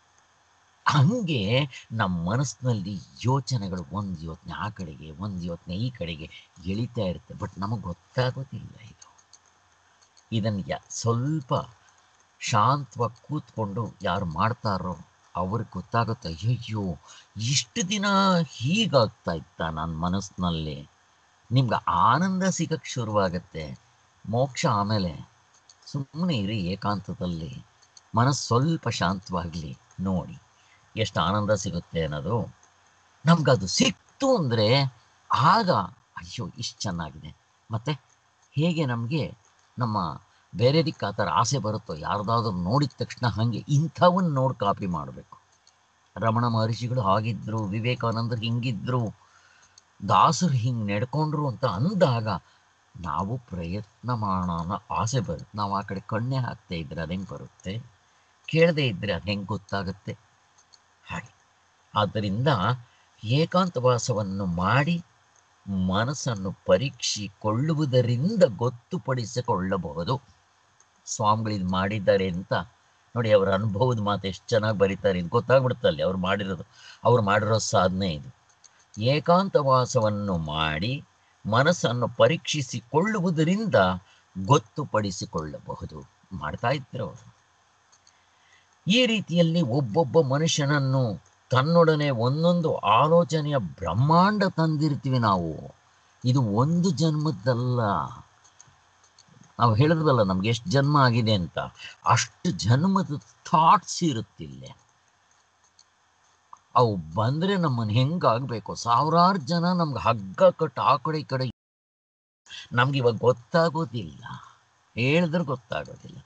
ಹಂಗೆ ನಮ್ಮ ಮನಸ್ಸಿನಲ್ಲಿ ಯೋಚನೆಗಳು ಒಂದು ಯೋಚನೆ ಆ ಕಡೆಗೆ ಒಂದು ಯೋಚನೆ ಈ ಕಡೆಗೆ ಎಳಿತಾ ಇರುತ್ತೆ ಬಟ್ ನಮಗೆ ಗೊತ್ತಾಗೋದಿಲ್ಲ ಇದು ಇದನ್ನು ಯ ಸ್ವಲ್ಪ ಶಾಂತವಾಗಿ ಕೂತ್ಕೊಂಡು ಯಾರು ಮಾಡ್ತಾರೋ ಅವ್ರಿಗೆ ಗೊತ್ತಾಗುತ್ತೆ ಅಯ್ಯಯ್ಯೋ ಇಷ್ಟು ದಿನ ಹೀಗಾಗ್ತಾ ಇತ್ತ ನನ್ನ ಮನಸ್ಸಿನಲ್ಲಿ ನಿಮ್ಗೆ ಆನಂದ ಸಿಗಕ್ಕೆ ಶುರುವಾಗತ್ತೆ ಮೋಕ್ಷ ಆಮೇಲೆ ಸುಮ್ಮನೆ ಇರಿ ಏಕಾಂತದಲ್ಲಿ ಮನಸ್ಸು ಸ್ವಲ್ಪ ಶಾಂತವಾಗಲಿ ನೋಡಿ ಎಷ್ಟು ಆನಂದ ಸಿಗುತ್ತೆ ಅನ್ನೋದು ನಮ್ಗದು ಸಿಕ್ತು ಅಂದರೆ ಆಗ ಅಯ್ಯೋ ಇಷ್ಟು ಚೆನ್ನಾಗಿದೆ ಮತ್ತು ಹೇಗೆ ನಮಗೆ ನಮ್ಮ ಬೇರೆದಕ್ಕೆ ಆ ಥರ ಆಸೆ ಬರುತ್ತೋ ಯಾರ್ದಾದ್ರೂ ನೋಡಿದ ತಕ್ಷಣ ಹಾಗೆ ಇಂಥವನ್ನ ನೋಡಿ ಕಾಪಿ ಮಾಡಬೇಕು ರಮಣ ಮಹರ್ಷಿಗಳು ಹಾಗಿದ್ರು ವಿವೇಕಾನಂದರು ಹಿಂಗಿದ್ರು ದಾಸರು ಹಿಂಗೆ ನಡ್ಕೊಂಡ್ರು ಅಂತ ಅಂದಾಗ ನಾವು ಪ್ರಯತ್ನ ಮಾಡೋಣ ಅನ್ನೋ ಆಸೆ ಬರುತ್ತೆ ನಾವು ಆ ಕಡೆ ಕಣ್ಣೆ ಹಾಕ್ತಾ ಇದ್ರೆ ಅದು ಹೆಂಗೆ ಬರುತ್ತೆ ಕೇಳದೇ ಇದ್ದರೆ ಅದು ಹೆಂಗೆ ಗೊತ್ತಾಗುತ್ತೆ ಹಾಗೆ ಆದ್ದರಿಂದ ಏಕಾಂತವಾಸವನ್ನು ಮಾಡಿ ಮನಸ್ಸನ್ನು ಪರೀಕ್ಷಿಕೊಳ್ಳುವುದರಿಂದ ಗೊತ್ತುಪಡಿಸಿಕೊಳ್ಳಬಹುದು ಸ್ವಾಮಿಗಳು ಇದು ಮಾಡಿದ್ದಾರೆ ಅಂತ ನೋಡಿ ಅವರ ಅನುಭವದ ಮಾತು ಎಷ್ಟು ಚೆನ್ನಾಗಿ ಬರೀತಾರೆ ಇದು ಗೊತ್ತಾಗ್ಬಿಡುತ್ತಲ್ಲಿ ಅವ್ರು ಮಾಡಿರೋದು ಅವ್ರು ಮಾಡಿರೋ ಸಾಧನೆ ಇದು ಏಕಾಂತವಾಸವನ್ನು ಮಾಡಿ ಮನಸ್ಸನ್ನು ಪರೀಕ್ಷಿಸಿಕೊಳ್ಳುವುದರಿಂದ ಗೊತ್ತುಪಡಿಸಿಕೊಳ್ಳಬಹುದು ಮಾಡ್ತಾ ಇದ್ರು ಅವರು ಈ ರೀತಿಯಲ್ಲಿ ಒಬ್ಬೊಬ್ಬ ಮನುಷ್ಯನನ್ನು ತನ್ನೊಡನೆ ಒಂದೊಂದು ಆಲೋಚನೆಯ ಬ್ರಹ್ಮಾಂಡ ತಂದಿರ್ತೀವಿ ನಾವು ಇದು ಒಂದು ಜನ್ಮದ್ದಲ್ಲ ನಾವು ಹೇಳಿದ್ವಲ್ಲ ನಮ್ಗೆ ಎಷ್ಟು ಜನ್ಮ ಆಗಿದೆ ಅಂತ ಅಷ್ಟು ಜನ್ಮದ ಥಾಟ್ಸ್ ಇರುತ್ತಿಲ್ಲ ಅವು ಬಂದರೆ ನಮ್ಮನ್ನು ಹೆಂಗಾಗಬೇಕು ಸಾವಿರಾರು ಜನ ನಮ್ಗೆ ಹಗ್ಗ ಕಟ್ಟು ಆ ಕಡೆ ಈ ಕಡೆ ನಮ್ಗೆ ಇವಾಗ ಗೊತ್ತಾಗೋದಿಲ್ಲ ಹೇಳಿದ್ರೆ ಗೊತ್ತಾಗೋದಿಲ್ಲ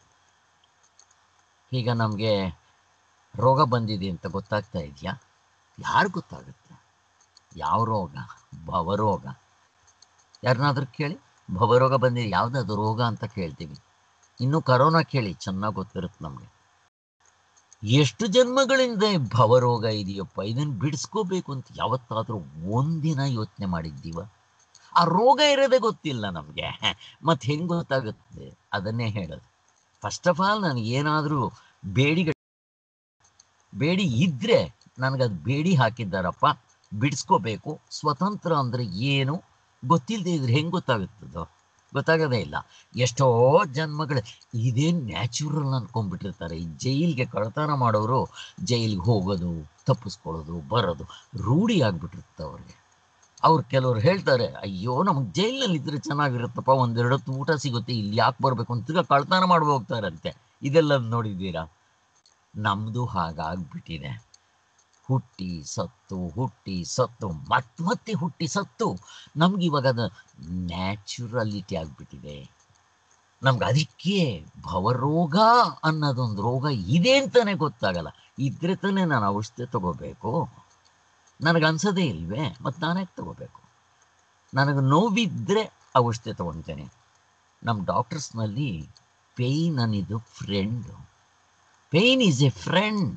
ಈಗ ನಮಗೆ ರೋಗ ಬಂದಿದೆ ಅಂತ ಗೊತ್ತಾಗ್ತಾ ಇದೆಯಾ ಯಾರು ಗೊತ್ತಾಗುತ್ತೆ ಯಾವ ರೋಗ ಭವರೋಗ ಯಾರನ್ನಾದ್ರೂ ಕೇಳಿ ಭವರೋಗ ಬಂದಿದೆ ಯಾವುದದು ರೋಗ ಅಂತ ಕೇಳ್ತೀವಿ ಇನ್ನು ಕರೋನಾ ಕೇಳಿ ಚೆನ್ನಾಗಿ ಗೊತ್ತಿರುತ್ತೆ ನಮಗೆ ಎಷ್ಟು ಜನ್ಮಗಳಿಂದ ಈ ಭವರೋಗ ಇದೆಯಪ್ಪ ಇದನ್ನು ಬಿಡಿಸ್ಕೋಬೇಕು ಅಂತ ಯಾವತ್ತಾದರೂ ಒಂದಿನ ಯೋಚನೆ ಮಾಡಿದ್ದೀವ ಆ ರೋಗ ಇರೋದೇ ಗೊತ್ತಿಲ್ಲ ನಮಗೆ ಮತ್ತೆ ಹೆಂಗೆ ಗೊತ್ತಾಗುತ್ತೆ ಅದನ್ನೇ ಹೇಳೋದು ಫಸ್ಟ್ ಆಫ್ ಆಲ್ ನನಗೆ ಏನಾದರೂ ಬೇಡಿಗೆ ಬೇಡಿ ಇದ್ದರೆ ನನಗದು ಬೇಡಿ ಹಾಕಿದ್ದಾರಪ್ಪ ಬಿಡಿಸ್ಕೋಬೇಕು ಸ್ವತಂತ್ರ ಅಂದರೆ ಏನು ಗೊತ್ತಿಲ್ಲದೆ ಇದ್ರೆ ಹೆಂಗೆ ಗೊತ್ತಾಗುತ್ತದೋ ಗೊತ್ತಾಗೋದೇ ಇಲ್ಲ ಎಷ್ಟೋ ಜನ್ಮಗಳು ಇದೇ ನ್ಯಾಚುರಲ್ ಅನ್ಕೊಂಡ್ಬಿಟ್ಟಿರ್ತಾರೆ ಈ ಜೈಲಿಗೆ ಕಳ್ತನ ಮಾಡೋರು ಜೈಲಿಗೆ ಹೋಗೋದು ತಪ್ಪಿಸ್ಕೊಳ್ಳೋದು ಬರೋದು ರೂಢಿ ಆಗ್ಬಿಟ್ಟಿರುತ್ತೆ ಅವ್ರಿಗೆ ಅವ್ರು ಕೆಲವ್ರು ಹೇಳ್ತಾರೆ ಅಯ್ಯೋ ನಮಗೆ ಜೈಲಿನಲ್ಲಿ ಇದ್ರೆ ಚೆನ್ನಾಗಿರುತ್ತಪ್ಪ ಒಂದೆರಡು ಹೊತ್ತು ಊಟ ಸಿಗುತ್ತೆ ಇಲ್ಲಿ ಯಾಕೆ ಬರಬೇಕು ಅಂತ ತಿರ್ಗಾ ಕಳ್ತನ ಮಾಡಿ ಹೋಗ್ತಾರಂತೆ ಇದೆಲ್ಲ ನೋಡಿದ್ದೀರಾ ನಮ್ಮದು ಹಾಗಾಗ್ಬಿಟ್ಟಿದೆ ಹುಟ್ಟಿ ಸತ್ತು ಹುಟ್ಟಿ ಸತ್ತು ಮತ್ ಮತ್ತೆ ಹುಟ್ಟಿ ಸತ್ತು ನಮ್ಗೆ ಇವಾಗ ಅದು ನ್ಯಾಚುರಲಿಟಿ ಆಗಿಬಿಟ್ಟಿದೆ ನಮ್ಗೆ ಅದಕ್ಕೆ ಭವರೋಗ ಅನ್ನೋದೊಂದು ರೋಗ ಇದೆ ಅಂತಾನೆ ಗೊತ್ತಾಗಲ್ಲ ಇದ್ರೆ ತಾನೇ ನಾನು ಔಷಧಿ ತಗೋಬೇಕು ನನಗೆ ಅನ್ಸೋದೇ ಇಲ್ವೇ ಮತ್ತು ನಾನೇ ತಗೋಬೇಕು ನನಗೆ ನೋವಿದ್ದರೆ ಔಷಧಿ ತಗೊತೇನೆ ನಮ್ಮ ಡಾಕ್ಟರ್ಸ್ನಲ್ಲಿ ಪೇಯ್ನ್ ಅನ್ನಿದ್ದು friend pain is a friend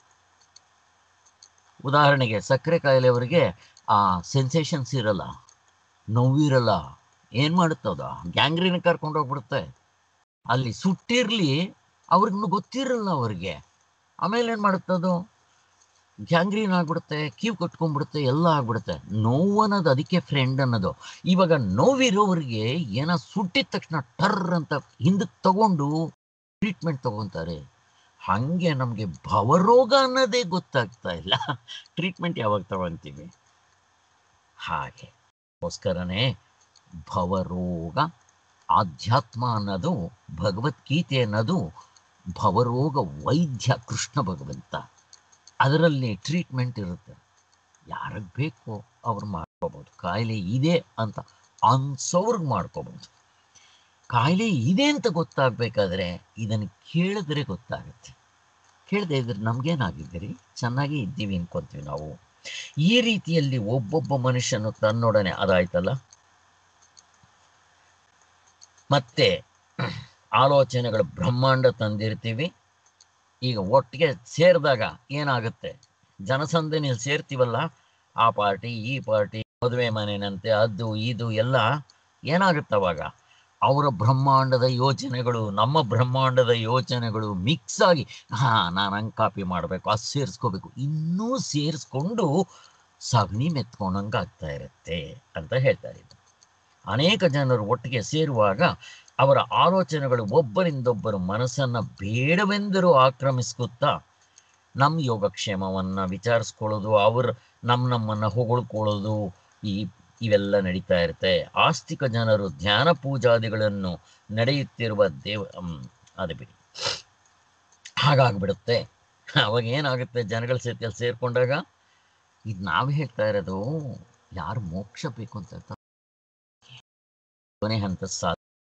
ಉದಾಹರಣೆಗೆ ಸಕ್ಕರೆ ಕಾಯಿಲೆಯವರಿಗೆ ಆ ಸೆನ್ಸೇಷನ್ಸ್ ಇರಲ್ಲ ನೋವಿರಲ್ಲ ಏನು ಮಾಡುತ್ತದ ಗ್ಯಾಂಗ್ರೀನ್ ಕರ್ಕೊಂಡು ಹೋಗ್ಬಿಡುತ್ತೆ ಅಲ್ಲಿ ಸುಟ್ಟಿರಲಿ ಅವ್ರಿಗೂ ಗೊತ್ತಿರಲ್ಲ ಅವ್ರಿಗೆ ಆಮೇಲೆ ಏನು ಮಾಡುತ್ತದು ಗ್ಯಾಂಗ್ರೀನ್ ಆಗ್ಬಿಡುತ್ತೆ ಕ್ಯೂ ಕಟ್ಕೊಂಡ್ಬಿಡುತ್ತೆ ಎಲ್ಲ ಆಗ್ಬಿಡುತ್ತೆ ನೋವು ಅನ್ನೋದು ಅದಕ್ಕೆ ಫ್ರೆಂಡ್ ಅನ್ನೋದು ಇವಾಗ ನೋವಿರೋರಿಗೆ ಏನೋ ಸುಟ್ಟಿದ ತಕ್ಷಣ ಟರ್ ಅಂತ ಹಿಂದಕ್ಕೆ ತಗೊಂಡು ಟ್ರೀಟ್ಮೆಂಟ್ ತಗೊತಾರೆ ಹಾಗೆ ನಮಗೆ ಭವರೋಗ ಅನ್ನೋದೇ ಗೊತ್ತಾಗ್ತಾ ಇಲ್ಲ ಟ್ರೀಟ್ಮೆಂಟ್ ಯಾವಾಗ ತಗೊಂತೀವಿ ಹಾಗೆ ಗೋಸ್ಕರನೇ ಭವರೋಗ ಆಧ್ಯಾತ್ಮ ಅನ್ನೋದು ಭಗವದ್ಗೀತೆ ಅನ್ನೋದು ಭವರೋಗ ವೈದ್ಯ ಕೃಷ್ಣ ಭಗವಂತ ಅದರಲ್ಲಿ ಟ್ರೀಟ್ಮೆಂಟ್ ಇರುತ್ತೆ ಯಾರಿಗೆ ಬೇಕೋ ಅವ್ರು ಮಾಡ್ಕೋಬೋದು ಕಾಯಿಲೆ ಇದೆ ಅಂತ ಅನ್ಸೋರ್ಗೆ ಮಾಡ್ಕೋಬೋದು ಕಾಯಿಲೆ ಇದೆ ಅಂತ ಗೊತ್ತಾಗಬೇಕಾದ್ರೆ ಇದನ್ನು ಕೇಳಿದ್ರೆ ಗೊತ್ತಾಗುತ್ತೆ ಕೇಳದೆ ಇದ್ರೆ ನಮಗೇನಾಗಿದ್ದೀರಿ ಚೆನ್ನಾಗಿ ಇದ್ದೀವಿ ಅನ್ಕೊಂತೀವಿ ನಾವು ಈ ರೀತಿಯಲ್ಲಿ ಒಬ್ಬೊಬ್ಬ ಮನುಷ್ಯನು ತನ್ನೊಡನೆ ಅದಾಯ್ತಲ್ಲ ಮತ್ತೆ ಆಲೋಚನೆಗಳು ಬ್ರಹ್ಮಾಂಡ ತಂದಿರ್ತೀವಿ ಈಗ ಒಟ್ಟಿಗೆ ಸೇರಿದಾಗ ಏನಾಗುತ್ತೆ ಜನಸಂದಣಿಯಲ್ಲಿ ಸೇರ್ತೀವಲ್ಲ ಆ ಪಾರ್ಟಿ ಈ ಪಾರ್ಟಿ ಮದುವೆ ಮನೆನಂತೆ ಅದು ಇದು ಎಲ್ಲ ಏನಾಗುತ್ತೆ ಅವಾಗ ಅವರ ಬ್ರಹ್ಮಾಂಡದ ಯೋಚನೆಗಳು ನಮ್ಮ ಬ್ರಹ್ಮಾಂಡದ ಯೋಚನೆಗಳು ಮಿಕ್ಸ್ ಆಗಿ ಹಾ ನಾನು ಹಂಗೆ ಕಾಪಿ ಮಾಡಬೇಕು ಅದು ಸೇರಿಸ್ಕೋಬೇಕು ಇನ್ನೂ ಸೇರಿಸ್ಕೊಂಡು ಸಗಣಿ ಮೆತ್ಕೊಂಡಂಗೆ ಆಗ್ತಾ ಇರುತ್ತೆ ಅಂತ ಹೇಳ್ತಾರೆ ಇದು ಅನೇಕ ಜನರು ಒಟ್ಟಿಗೆ ಸೇರುವಾಗ ಅವರ ಆಲೋಚನೆಗಳು ಒಬ್ಬರಿಂದೊಬ್ಬರು ಮನಸ್ಸನ್ನು ಬೇಡವೆಂದರೂ ಆಕ್ರಮಿಸ್ಕೊತಾ ನಮ್ಮ ಯೋಗಕ್ಷೇಮವನ್ನು ವಿಚಾರಿಸ್ಕೊಳ್ಳೋದು ಅವರು ನಮ್ಮ ನಮ್ಮನ್ನು ಹೊಗಳ್ಕೊಳ್ಳೋದು ಈ ಇವೆಲ್ಲ ನಡೀತಾ ಇರುತ್ತೆ ಆಸ್ತಿಕ ಜನರು ಧ್ಯಾನ ಪೂಜಾದಿಗಳನ್ನು ನಡೆಯುತ್ತಿರುವ ದೇವ ಹ್ಮ್, ಅದು ಬಿಡಿ ಹಾಗಾಗ್ಬಿಡುತ್ತೆ ಅವಾಗ ಏನಾಗುತ್ತೆ ಜನಗಳ ಸೇತಿಯಲ್ಲಿ ಸೇರ್ಕೊಂಡಾಗ ಇದು ನಾವು ಹೇಳ್ತಾ ಇರೋದು ಯಾರು ಮೋಕ್ಷ ಬೇಕು ಅಂತ ಹೇಳ್ತಾರೆ ಕೊನೆ ಹಂತ ಸಾ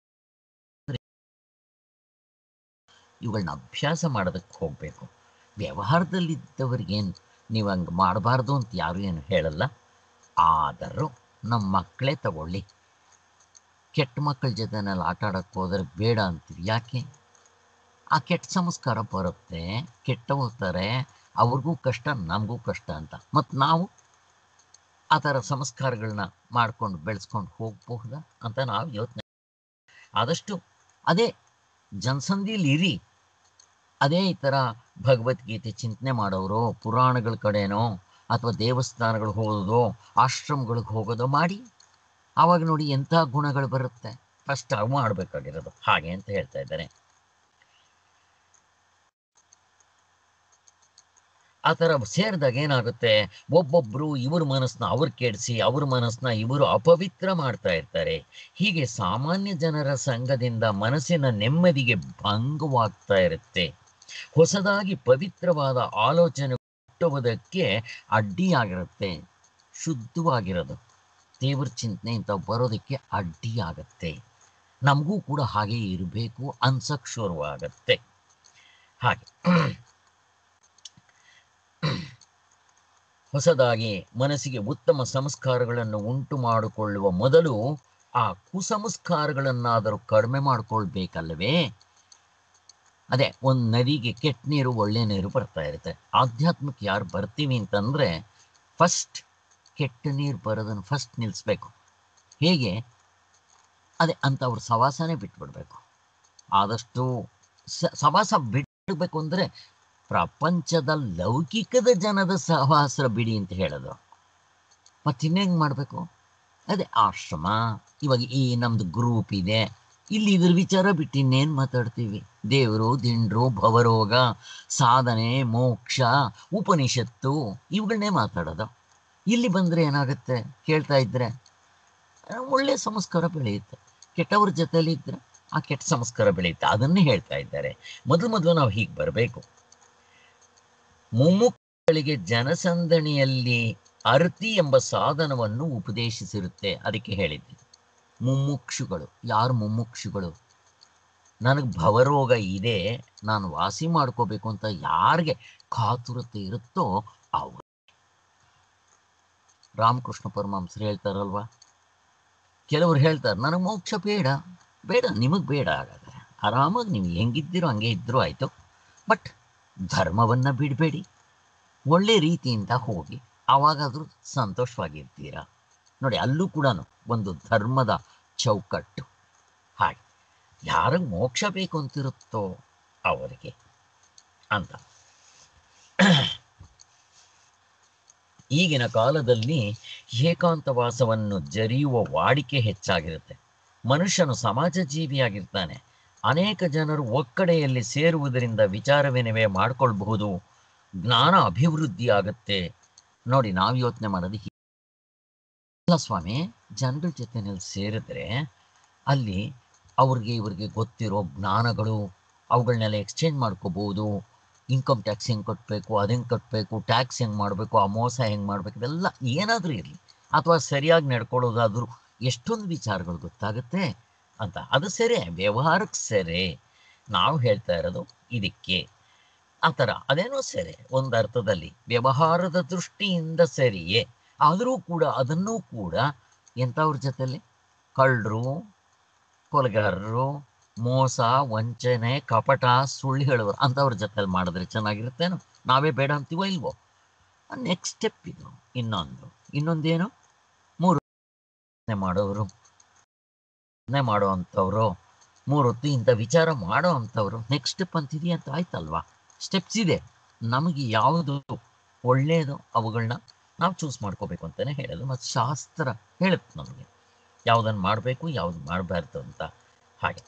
ಇವುಗಳನ್ನ ಅಭ್ಯಾಸ ಮಾಡೋದಕ್ಕೆ ಹೋಗಬೇಕು ವ್ಯವಹಾರದಲ್ಲಿದ್ದವ್ರಿಗೇನು ನೀವು ಹಂಗೆ ಮಾಡಬಾರ್ದು ಅಂತ ಯಾರು ಏನು ಹೇಳಲ್ಲ ಆದರೂ ನಮ್ಮ ಮಕ್ಕಳೇ ತಗೊಳ್ಳಿ ಕೆಟ್ಟ ಮಕ್ಕಳ ಜೊತೆನಲ್ಲಿ ಆಟ ಆಡೋಕ್ಕೆ ಹೋದ್ರೆ ಬೇಡ ಅಂತೀವಿ ಯಾಕೆ ಆ ಕೆಟ್ಟ ಸಂಸ್ಕಾರ ಬರುತ್ತೆ ಕೆಟ್ಟ ಹೋಗ್ತಾರೆ ಅವ್ರಿಗೂ ಕಷ್ಟ ನಮಗೂ ಕಷ್ಟ ಅಂತ ಮತ್ತು ನಾವು ಆ ಥರ ಸಂಸ್ಕಾರಗಳನ್ನ ಮಾಡ್ಕೊಂಡು ಬೆಳೆಸ್ಕೊಂಡು ಹೋಗಬಹುದಾ ಅಂತ ನಾವು ಯೋಚನೆ ಆದಷ್ಟು ಅದೇ ಜನಸಂಧಿಯಲ್ಲಿ ಇರಿ ಅದೇ ಈ ಥರ ಭಗವದ್ಗೀತೆ ಚಿಂತನೆ ಮಾಡೋರು ಪುರಾಣಗಳ ಕಡೆನೋ ಅಥವಾ ದೇವಸ್ಥಾನಗಳು ಹೋಗೋದು ಆಶ್ರಮಗಳಿಗೆ ಹೋಗೋದು ಮಾಡಿ ಆವಾಗ ನೋಡಿ ಎಂಥ ಗುಣಗಳು ಬರುತ್ತೆ ಫಸ್ಟ್ ಅವು ಮಾಡಬೇಕಾಗಿರೋದು ಹಾಗೆ ಅಂತ ಹೇಳ್ತಾ ಇದ್ದಾರೆ ಆ ಥರ ಸೇರಿದಾಗ ಏನಾಗುತ್ತೆ ಒಬ್ಬೊಬ್ಬರು ಇವ್ರ ಮನಸ್ಸನ್ನ ಅವ್ರು ಕೆಡಿಸಿ ಅವ್ರ ಮನಸ್ಸನ್ನ ಇವರು ಅಪವಿತ್ರ ಮಾಡ್ತಾ ಇರ್ತಾರೆ ಹೀಗೆ ಸಾಮಾನ್ಯ ಜನರ ಸಂಘದಿಂದ ಮನಸ್ಸಿನ ನೆಮ್ಮದಿಗೆ ಭಂಗವಾಗ್ತಾ ಇರುತ್ತೆ ಹೊಸದಾಗಿ ಪವಿತ್ರವಾದ ಆಲೋಚನೆ ಹುಟ್ಟುವುದಕ್ಕೆ ಅಡ್ಡಿಯಾಗಿರುತ್ತೆ ಶುದ್ಧವಾಗಿರೋದು ದೇವ್ರ ಚಿಂತನೆ ಅಂತ ಬರೋದಕ್ಕೆ ಅಡ್ಡಿಯಾಗತ್ತೆ ನಮಗೂ ಕೂಡ ಹಾಗೆ ಇರಬೇಕು ಅನ್ಸಕ್ ಶುರುವಾಗತ್ತೆ ಹಾಗೆ ಹೊಸದಾಗಿ ಮನಸ್ಸಿಗೆ ಉತ್ತಮ ಸಂಸ್ಕಾರಗಳನ್ನು ಉಂಟು ಮಾಡಿಕೊಳ್ಳುವ ಮೊದಲು ಆ ಕುಸಂಸ್ಕಾರಗಳನ್ನಾದರೂ ಕಡಿಮೆ ಮಾಡ್ಕೊಳ್ಬೇಕಲ್ವೇ ಅದೇ ಒಂದು ನದಿಗೆ ಕೆಟ್ಟ ನೀರು ಒಳ್ಳೆ ನೀರು ಬರ್ತಾ ಇರುತ್ತೆ ಆಧ್ಯಾತ್ಮಕ್ಕೆ ಯಾರು ಬರ್ತೀವಿ ಅಂತಂದರೆ ಫಸ್ಟ್ ಕೆಟ್ಟ ನೀರು ಬರೋದನ್ನು ಫಸ್ಟ್ ನಿಲ್ಲಿಸ್ಬೇಕು ಹೇಗೆ ಅದೇ ಅಂಥವ್ರ ಸವಾಸನೇ ಬಿಟ್ಬಿಡ್ಬೇಕು ಆದಷ್ಟು ಸ ಸವಾಸ ಬಿಡಬೇಕು ಅಂದರೆ ಪ್ರಪಂಚದ ಲೌಕಿಕದ ಜನದ ಸಹವಾಸ ಬಿಡಿ ಅಂತ ಹೇಳೋದು ಮತ್ತೆ ಇನ್ನೇನು ಮಾಡಬೇಕು ಅದೇ ಆಶ್ರಮ ಇವಾಗ ಈ ನಮ್ದು ಗ್ರೂಪ್ ಇದೆ ಇಲ್ಲಿ ಇದ್ರ ವಿಚಾರ ಬಿಟ್ಟು ಇನ್ನೇನು ಮಾತಾಡ್ತೀವಿ ದೇವರು ದಿಂಡ್ರು ಭವರೋಗ ಸಾಧನೆ ಮೋಕ್ಷ ಉಪನಿಷತ್ತು ಇವುಗಳನ್ನೇ ಮಾತಾಡೋದು ಇಲ್ಲಿ ಬಂದರೆ ಏನಾಗುತ್ತೆ ಕೇಳ್ತಾ ಇದ್ರೆ ಆ, ಒಳ್ಳೆ ಸಂಸ್ಕಾರ ಬೆಳೆಯುತ್ತೆ ಕೆಟ್ಟವ್ರ ಜೊತೆಲಿ ಇದ್ರೆ ಆ ಕೆಟ್ಟ ಸಂಸ್ಕಾರ ಬೆಳೆಯುತ್ತೆ ಅದನ್ನೇ ಹೇಳ್ತಾ ಇದ್ದಾರೆ ಮೊದಲು ಮೊದಲು ನಾವು ಹೀಗೆ ಬರಬೇಕು ಮುಮ್ಮುಖಗಳಿಗೆ ಜನಸಂದಣಿಯಲ್ಲಿ ಅರ್ತಿ ಎಂಬ ಸಾಧನವನ್ನು ಉಪದೇಶಿಸಿರುತ್ತೆ ಅದಕ್ಕೆ ಹೇಳಿದ್ದೆ ಮುಮ್ಮುಕ್ಷುಗಳು ಯಾರು ಮುಮ್ಮುಕ್ಷುಗಳು ನನಗೆ ಭವರೋಗ ಇದೆ ನಾನು ವಾಸಿ ಮಾಡ್ಕೋಬೇಕು ಅಂತ ಯಾರಿಗೆ ಕಾತುರತೆ ಇರುತ್ತೋ ಅವರು ರಾಮಕೃಷ್ಣ ಪರಮಹಂಸರು ಹೇಳ್ತಾರಲ್ವಾ ಕೆಲವರು ಹೇಳ್ತಾರೆ ನನಗೆ ಮೋಕ್ಷ ಬೇಡ ಬೇಡ ನಿಮಗೆ ಬೇಡ ಹಾಗಾದ್ರೆ ಆರಾಮಾಗಿ ನೀವು ಹೆಂಗಿದ್ದೀರೋ ಹಂಗೆ ಇದ್ದರೂ ಆಯಿತು ಬಟ್ ಧರ್ಮವನ್ನು ಬಿಡಬೇಡಿ ಒಳ್ಳೆ ರೀತಿಯಿಂದ ಹೋಗಿ ಆವಾಗಾದರೂ ಸಂತೋಷವಾಗಿರ್ತೀರಾ ನೋಡಿ ಅಲ್ಲೂ ಕೂಡ ಒಂದು ಧರ್ಮದ ಚೌಕಟ್ಟು ಹಾಗೆ ಯಾರಿಗೆ ಮೋಕ್ಷ ಬೇಕು ಅಂತಿರುತ್ತೋ ಅವರಿಗೆ ಅಂತ ಈಗಿನ ಕಾಲದಲ್ಲಿ ಏಕಾಂತವಾಸವನ್ನು ಜರಿಯುವ ವಾಡಿಕೆ ಹೆಚ್ಚಾಗಿರುತ್ತೆ ಮನುಷ್ಯನು ಸಮಾಜ ಜೀವಿಯಾಗಿರ್ತಾನೆ ಅನೇಕ ಜನರು ಒಕ್ಕಡೆಯಲ್ಲಿ ಸೇರುವುದರಿಂದ ವಿಚಾರ ವಿನಿಮಯ ಮಾಡಿಕೊಳ್ಬಹುದು ಜ್ಞಾನ ಅಭಿವೃದ್ಧಿ ಆಗುತ್ತೆ ನೋಡಿ ನಾವು ಯೋಚನೆ ಮಾಡೋದು ಹೀಗೆ. ಇಲ್ಲ ಸ್ವಾಮಿ ಜನಗಳ ಜೊತೆನಲ್ಲಿ ಸೇರಿದ್ರೆ ಅಲ್ಲಿ ಅವ್ರಿಗೆ ಇವ್ರಿಗೆ ಗೊತ್ತಿರೋ ಜ್ಞಾನಗಳು ಅವುಗಳನ್ನೆಲ್ಲ ಎಕ್ಸ್ಚೇಂಜ್ ಮಾಡ್ಕೋಬೋದು ಇನ್ಕಮ್ ಟ್ಯಾಕ್ಸ್ ಹೆಂಗೆ ಕಟ್ಟಬೇಕು ಅದು ಹೆಂಗೆ ಕಟ್ಟಬೇಕು ಟ್ಯಾಕ್ಸ್ ಹೆಂಗೆ ಮಾಡಬೇಕು ಆ ಮೋಸ ಹೆಂಗೆ ಮಾಡಬೇಕು ಇದೆಲ್ಲ ಏನಾದರೂ ಇರಲಿ ಅಥವಾ ಸರಿಯಾಗಿ ನಡ್ಕೊಳ್ಳೋದಾದರೂ ಎಷ್ಟೊಂದು ವಿಚಾರಗಳು ಗೊತ್ತಾಗುತ್ತೆ ಅಂತ ಅದು ಸರಿ ವ್ಯವಹಾರಕ್ಕೆ ಸರಿ ನಾವು ಹೇಳ್ತಾ ಇರೋದು ಇದಕ್ಕೆ ಆ ಥರ ಅದೇನೋ ಸರಿ ಒಂದು ಅರ್ಥದಲ್ಲಿ ವ್ಯವಹಾರದ ದೃಷ್ಟಿಯಿಂದ ಸರಿಯೇ ಆದರೂ ಕೂಡ ಅದನ್ನೂ ಕೂಡ ಎಂಥವ್ರ ಜೊತೆಲಿ ಕಳ್ಳರು ಕೊಲೆಗಾರರು ಮೋಸ ವಂಚನೆ ಕಪಟ ಸುಳ್ಳು ಹೇಳೋರು ಅಂಥವ್ರ ಜೊತೆಲಿ ಮಾಡಿದ್ರೆ ಚೆನ್ನಾಗಿರುತ್ತೇನೋ ನಾವೇ ಬೇಡ ಅಂತೀವೋ ಇಲ್ವೋ ನೆಕ್ಸ್ಟ್ ಸ್ಟೆಪ್ ಇದು ಇನ್ನೊಂದು ಇನ್ನೊಂದೇನು ಮೂರು ಯೋಚ್ನೆ ಮಾಡೋರು ಯೋಚ್ನೆ ಮಾಡೋ ಅಂಥವ್ರು ಮೂರು ಹೊತ್ತು ಇಂಥ ವಿಚಾರ ಮಾಡೋ ಅಂಥವ್ರು ನೆಕ್ಸ್ಟ್ ಸ್ಟೆಪ್ ಅಂತಿದೆಯಾ ಅಂತ ಆಯ್ತಲ್ವಾ ಸ್ಟೆಪ್ಸ್ ಇದೆ ನಮಗೆ ಯಾವುದು ಒಳ್ಳೆಯದು ಅವುಗಳನ್ನ ನಾವು ಚೂಸ್ ಮಾಡ್ಕೋಬೇಕು ಅಂತಲೇ ಹೇಳೋದು ಮತ್ತು ಶಾಸ್ತ್ರ ಹೇಳುತ್ತೆ ನಮಗೆ ಯಾವುದನ್ನು ಮಾಡಬೇಕು ಯಾವುದು ಮಾಡಬಾರ್ದು ಅಂತ ಹಾಗೆ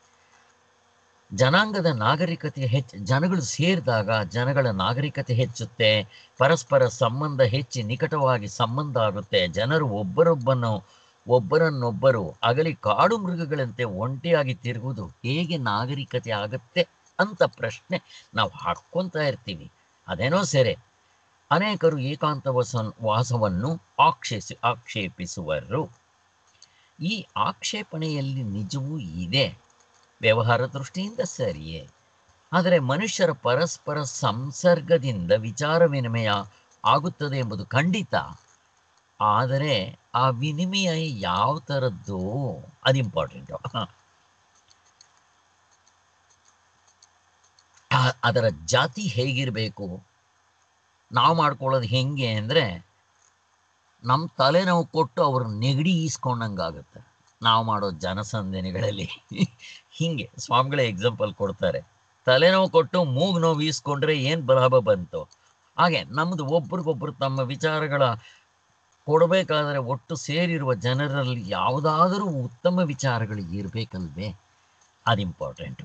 ಜನಾಂಗದ ನಾಗರಿಕತೆ ಹೆಚ್ಚು ಜನಗಳು ಸೇರಿದಾಗ ಜನಗಳ ನಾಗರಿಕತೆ ಹೆಚ್ಚುತ್ತೆ ಪರಸ್ಪರ ಸಂಬಂಧ ಹೆಚ್ಚಿ ನಿಕಟವಾಗಿ ಸಂಬಂಧ ಆಗುತ್ತೆ ಜನರು ಒಬ್ಬರೊಬ್ಬನು ಒಬ್ಬರನ್ನೊಬ್ಬರು ಅಗಲಿ ಕಾಡು ಮೃಗಗಳಂತೆ ಒಂಟಿಯಾಗಿ ತಿರುಗುವುದು ಹೇಗೆ ನಾಗರಿಕತೆ ಆಗುತ್ತೆ ಅಂತ ಪ್ರಶ್ನೆ ನಾವು ಹಾಕ್ಕೊಂತ ಇರ್ತೀವಿ ಅದೇನೋ ಸರಿ ಅನೇಕರು ಏಕಾಂತ ವಸ ವಾಸವನ್ನು ಆಕ್ಷೇಸಿ ಆಕ್ಷೇಪಿಸುವರು ಈ ಆಕ್ಷೇಪಣೆಯಲ್ಲಿ ನಿಜವೂ ಇದೆ ವ್ಯವಹಾರ ದೃಷ್ಟಿಯಿಂದ ಸರಿಯೇ ಆದರೆ ಮನುಷ್ಯರ ಪರಸ್ಪರ ಸಂಸರ್ಗದಿಂದ ವಿಚಾರ ವಿನಿಮಯ ಆಗುತ್ತದೆ ಎಂಬುದು ಖಂಡಿತ ಆದರೆ ಆ ವಿನಿಮಯ ಯಾವ ಥರದ್ದು ಅದು ಇಂಪಾರ್ಟೆಂಟು ಅದರ ಜಾತಿ ಹೇಗಿರಬೇಕು ನಾವು ಮಾಡ್ಕೊಳ್ಳೋದು ಹೆಂಗೆ ಅಂದರೆ ನಮ್ಮ ತಲೆನೋವು ಕೊಟ್ಟು ಅವ್ರ ನೆಗಡಿ ಈಸ್ಕೊಂಡಂಗಾಗುತ್ತೆ ನಾವು ಮಾಡೋ ಜನಸಂದಣಿಗಳಲ್ಲಿ ಹಿಂಗೆ ಸ್ವಾಮಿಗಳೇ ಎಕ್ಸಾಂಪಲ್ ಕೊಡ್ತಾರೆ ತಲೆನೋವು ಕೊಟ್ಟು ಮೂಗು ನೋವು ಈಸ್ಕೊಂಡ್ರೆ ಏನು ಲಾಭ ಬಂತು ಹಾಗೆ ನಮ್ಮದು ಒಬ್ರಿಗೊಬ್ರು ತಮ್ಮ ವಿಚಾರಗಳ ಕೊಡಬೇಕಾದರೆ ಒಟ್ಟು ಸೇರಿರುವ ಜನರಲ್ಲಿ ಯಾವುದಾದರೂ ಉತ್ತಮ ವಿಚಾರಗಳು ಇರಬೇಕಲ್ವೇ ಅದು ಇಂಪಾರ್ಟೆಂಟು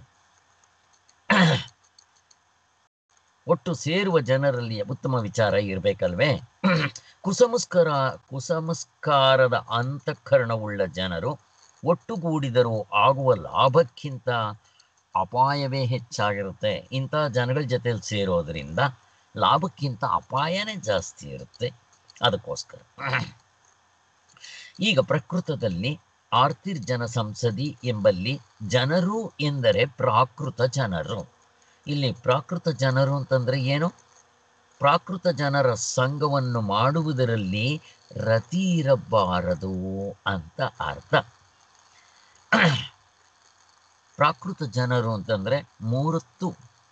ಒಟ್ಟು ಸೇರುವ ಜನರಲ್ಲಿ ಉತ್ತಮ ವಿಚಾರ ಇರಬೇಕಲ್ವೇ ಕುಸಂಸ್ಕಾರ ಕುಸಂಸ್ಕಾರದ ಅಂತಃಕರಣವುಳ್ಳ ಜನರು ಒಟ್ಟುಗೂಡಿದರೂ ಆಗುವ ಲಾಭಕ್ಕಿಂತ ಅಪಾಯವೇ ಹೆಚ್ಚಾಗಿರುತ್ತೆ ಇಂಥ ಜನಗಳ ಜೊತೆಲಿ ಸೇರೋದ್ರಿಂದ ಲಾಭಕ್ಕಿಂತ ಅಪಾಯನೇ ಜಾಸ್ತಿ ಇರುತ್ತೆ ಅದಕ್ಕೋಸ್ಕರ ಈಗ ಪ್ರಕೃತದಲ್ಲಿ ಆರ್ತಿರ್ಜನ ಸಂಸದಿ ಎಂಬಲ್ಲಿ ಜನರು ಎಂದರೆ ಪ್ರಾಕೃತ ಜನರು ಇಲ್ಲಿ ಪ್ರಾಕೃತ ಜನರು ಅಂತಂದ್ರೆ ಏನು ಪ್ರಾಕೃತ ಜನರ ಸಂಘವನ್ನು ಮಾಡುವುದರಲ್ಲಿ ರತಿ ಇರಬಾರದು ಅಂತ ಅರ್ಥ ಪ್ರಾಕೃತ ಜನರು ಅಂತಂದ್ರೆ ಮೂರತ್ತು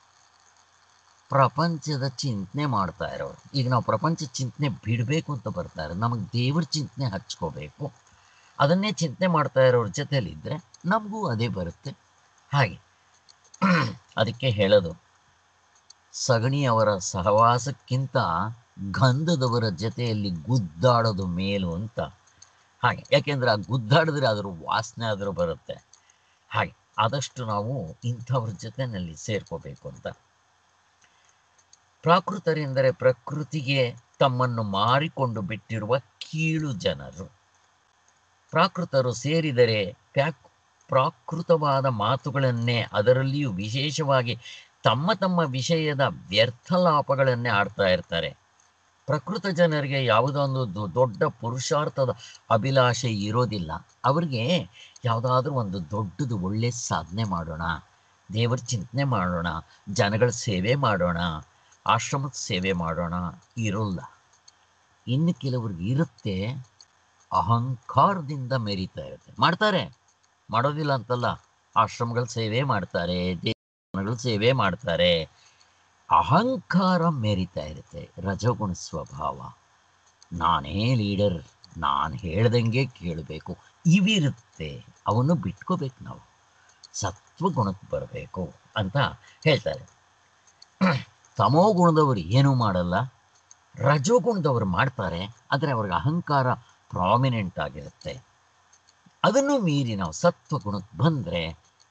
ಪ್ರಪಂಚದ ಚಿಂತನೆ ಮಾಡ್ತಾ ಇರೋರು ಈಗ ನಾವು ಪ್ರಪಂಚ ಚಿಂತನೆ ಬಿಡಬೇಕು ಅಂತ ಬರ್ತಾರೆ ನಮಗೆ ದೇವ್ರ ಚಿಂತನೆ ಹಚ್ಕೋಬೇಕು ಅದನ್ನೇ ಚಿಂತನೆ ಮಾಡ್ತಾ ಇರೋರ ಜೊತೆಲಿದ್ದರೆ ನಮಗೂ ಅದೇ ಬರುತ್ತೆ ಹಾಗೆ ಅದಕ್ಕೆ ಹೇಳೋದು ಸಗಣಿಯವರ ಸಹವಾಸಕ್ಕಿಂತ ಗಂಧದವರ ಜೊತೆಯಲ್ಲಿ ಗುದ್ದಾಡೋದು ಮೇಲು ಅಂತ ಹಾಗೆ ಯಾಕೆಂದ್ರೆ ಆ ಗುದ್ದಾಡಿದ್ರೆ ಅದ್ರ ವಾಸನೆ ಆದರೂ ಬರುತ್ತೆ ಹಾಗೆ ಆದಷ್ಟು ನಾವು ಇಂಥವ್ರ ಜೊತೆನಲ್ಲಿ ಸೇರ್ಕೋಬೇಕು ಅಂತ ಪ್ರಾಕೃತರೆಂದರೆ ಪ್ರಕೃತಿಗೆ ತಮ್ಮನ್ನು ಮಾರಿಕೊಂಡು ಬಿಟ್ಟಿರುವ ಕೀಳು ಜನರು ಪ್ರಾಕೃತರು ಸೇರಿದರೆ ಪ್ಯಾಕ್ ಪ್ರಾಕೃತವಾದ ಮಾತುಗಳನ್ನೇ ಅದರಲ್ಲಿಯೂ ವಿಶೇಷವಾಗಿ ತಮ್ಮ ತಮ್ಮ ವಿಷಯದ ವ್ಯರ್ಥ ಲಾಪಗಳನ್ನೇ ಆಡ್ತಾ ಇರ್ತಾರೆ ಪ್ರಕೃತ ಜನರಿಗೆ ಯಾವುದೊಂದು ದೊ- ದೊಡ್ಡ ಪುರುಷಾರ್ಥದ ಅಭಿಲಾಷೆ ಇರೋದಿಲ್ಲ ಅವರಿಗೆ ಯಾವುದಾದ್ರೂ ಒಂದು ದೊಡ್ಡದು ಒಳ್ಳೆ ಸಾಧನೆ ಮಾಡೋಣ ದೇವರ ಚಿಂತನೆ ಮಾಡೋಣ ಜನಗಳ ಸೇವೆ ಮಾಡೋಣ ಆಶ್ರಮದ ಸೇವೆ ಮಾಡೋಣ ಇರೋಲ್ಲ ಇನ್ನು ಕೆಲವ್ರಿಗೆ ಇರುತ್ತೆ ಅಹಂಕಾರದಿಂದ ಮೆರೀತಾ ಇರುತ್ತೆ ಮಾಡ್ತಾರೆ ಮಾಡೋದಿಲ್ಲ ಅಂತಲ್ಲ ಆಶ್ರಮಗಳ ಸೇವೆ ಮಾಡ್ತಾರೆ ದೇವಗಳ ಸೇವೆ ಮಾಡ್ತಾರೆ ಅಹಂಕಾರ ಮೆರಿತಾ ಇರುತ್ತೆ ರಜಗುಣ ಸ್ವಭಾವ ನಾನೇ ಲೀಡರ್ ನಾನು ಹೇಳ್ದಂಗೆ ಕೇಳಬೇಕು ಇವಿರುತ್ತೆ ಅವನ್ನು ಬಿಟ್ಕೋಬೇಕು ನಾವು ಸತ್ವಗುಣಕ್ಕೆ ಬರಬೇಕು ಅಂತ ಹೇಳ್ತಾರೆ ತಮೋ ಗುಣದವರು ಏನೂ ಮಾಡಲ್ಲ ರಜೋಗುಣದವರು ಮಾಡ್ತಾರೆ ಆದರೆ ಅವ್ರಿಗೆ ಅಹಂಕಾರ ಪ್ರಾಮಿನೆಂಟ್ ಆಗಿರುತ್ತೆ ಅದನ್ನು ಮೀರಿ ನಾವು ಸತ್ವಗುಣಕ್ಕೆ ಬಂದರೆ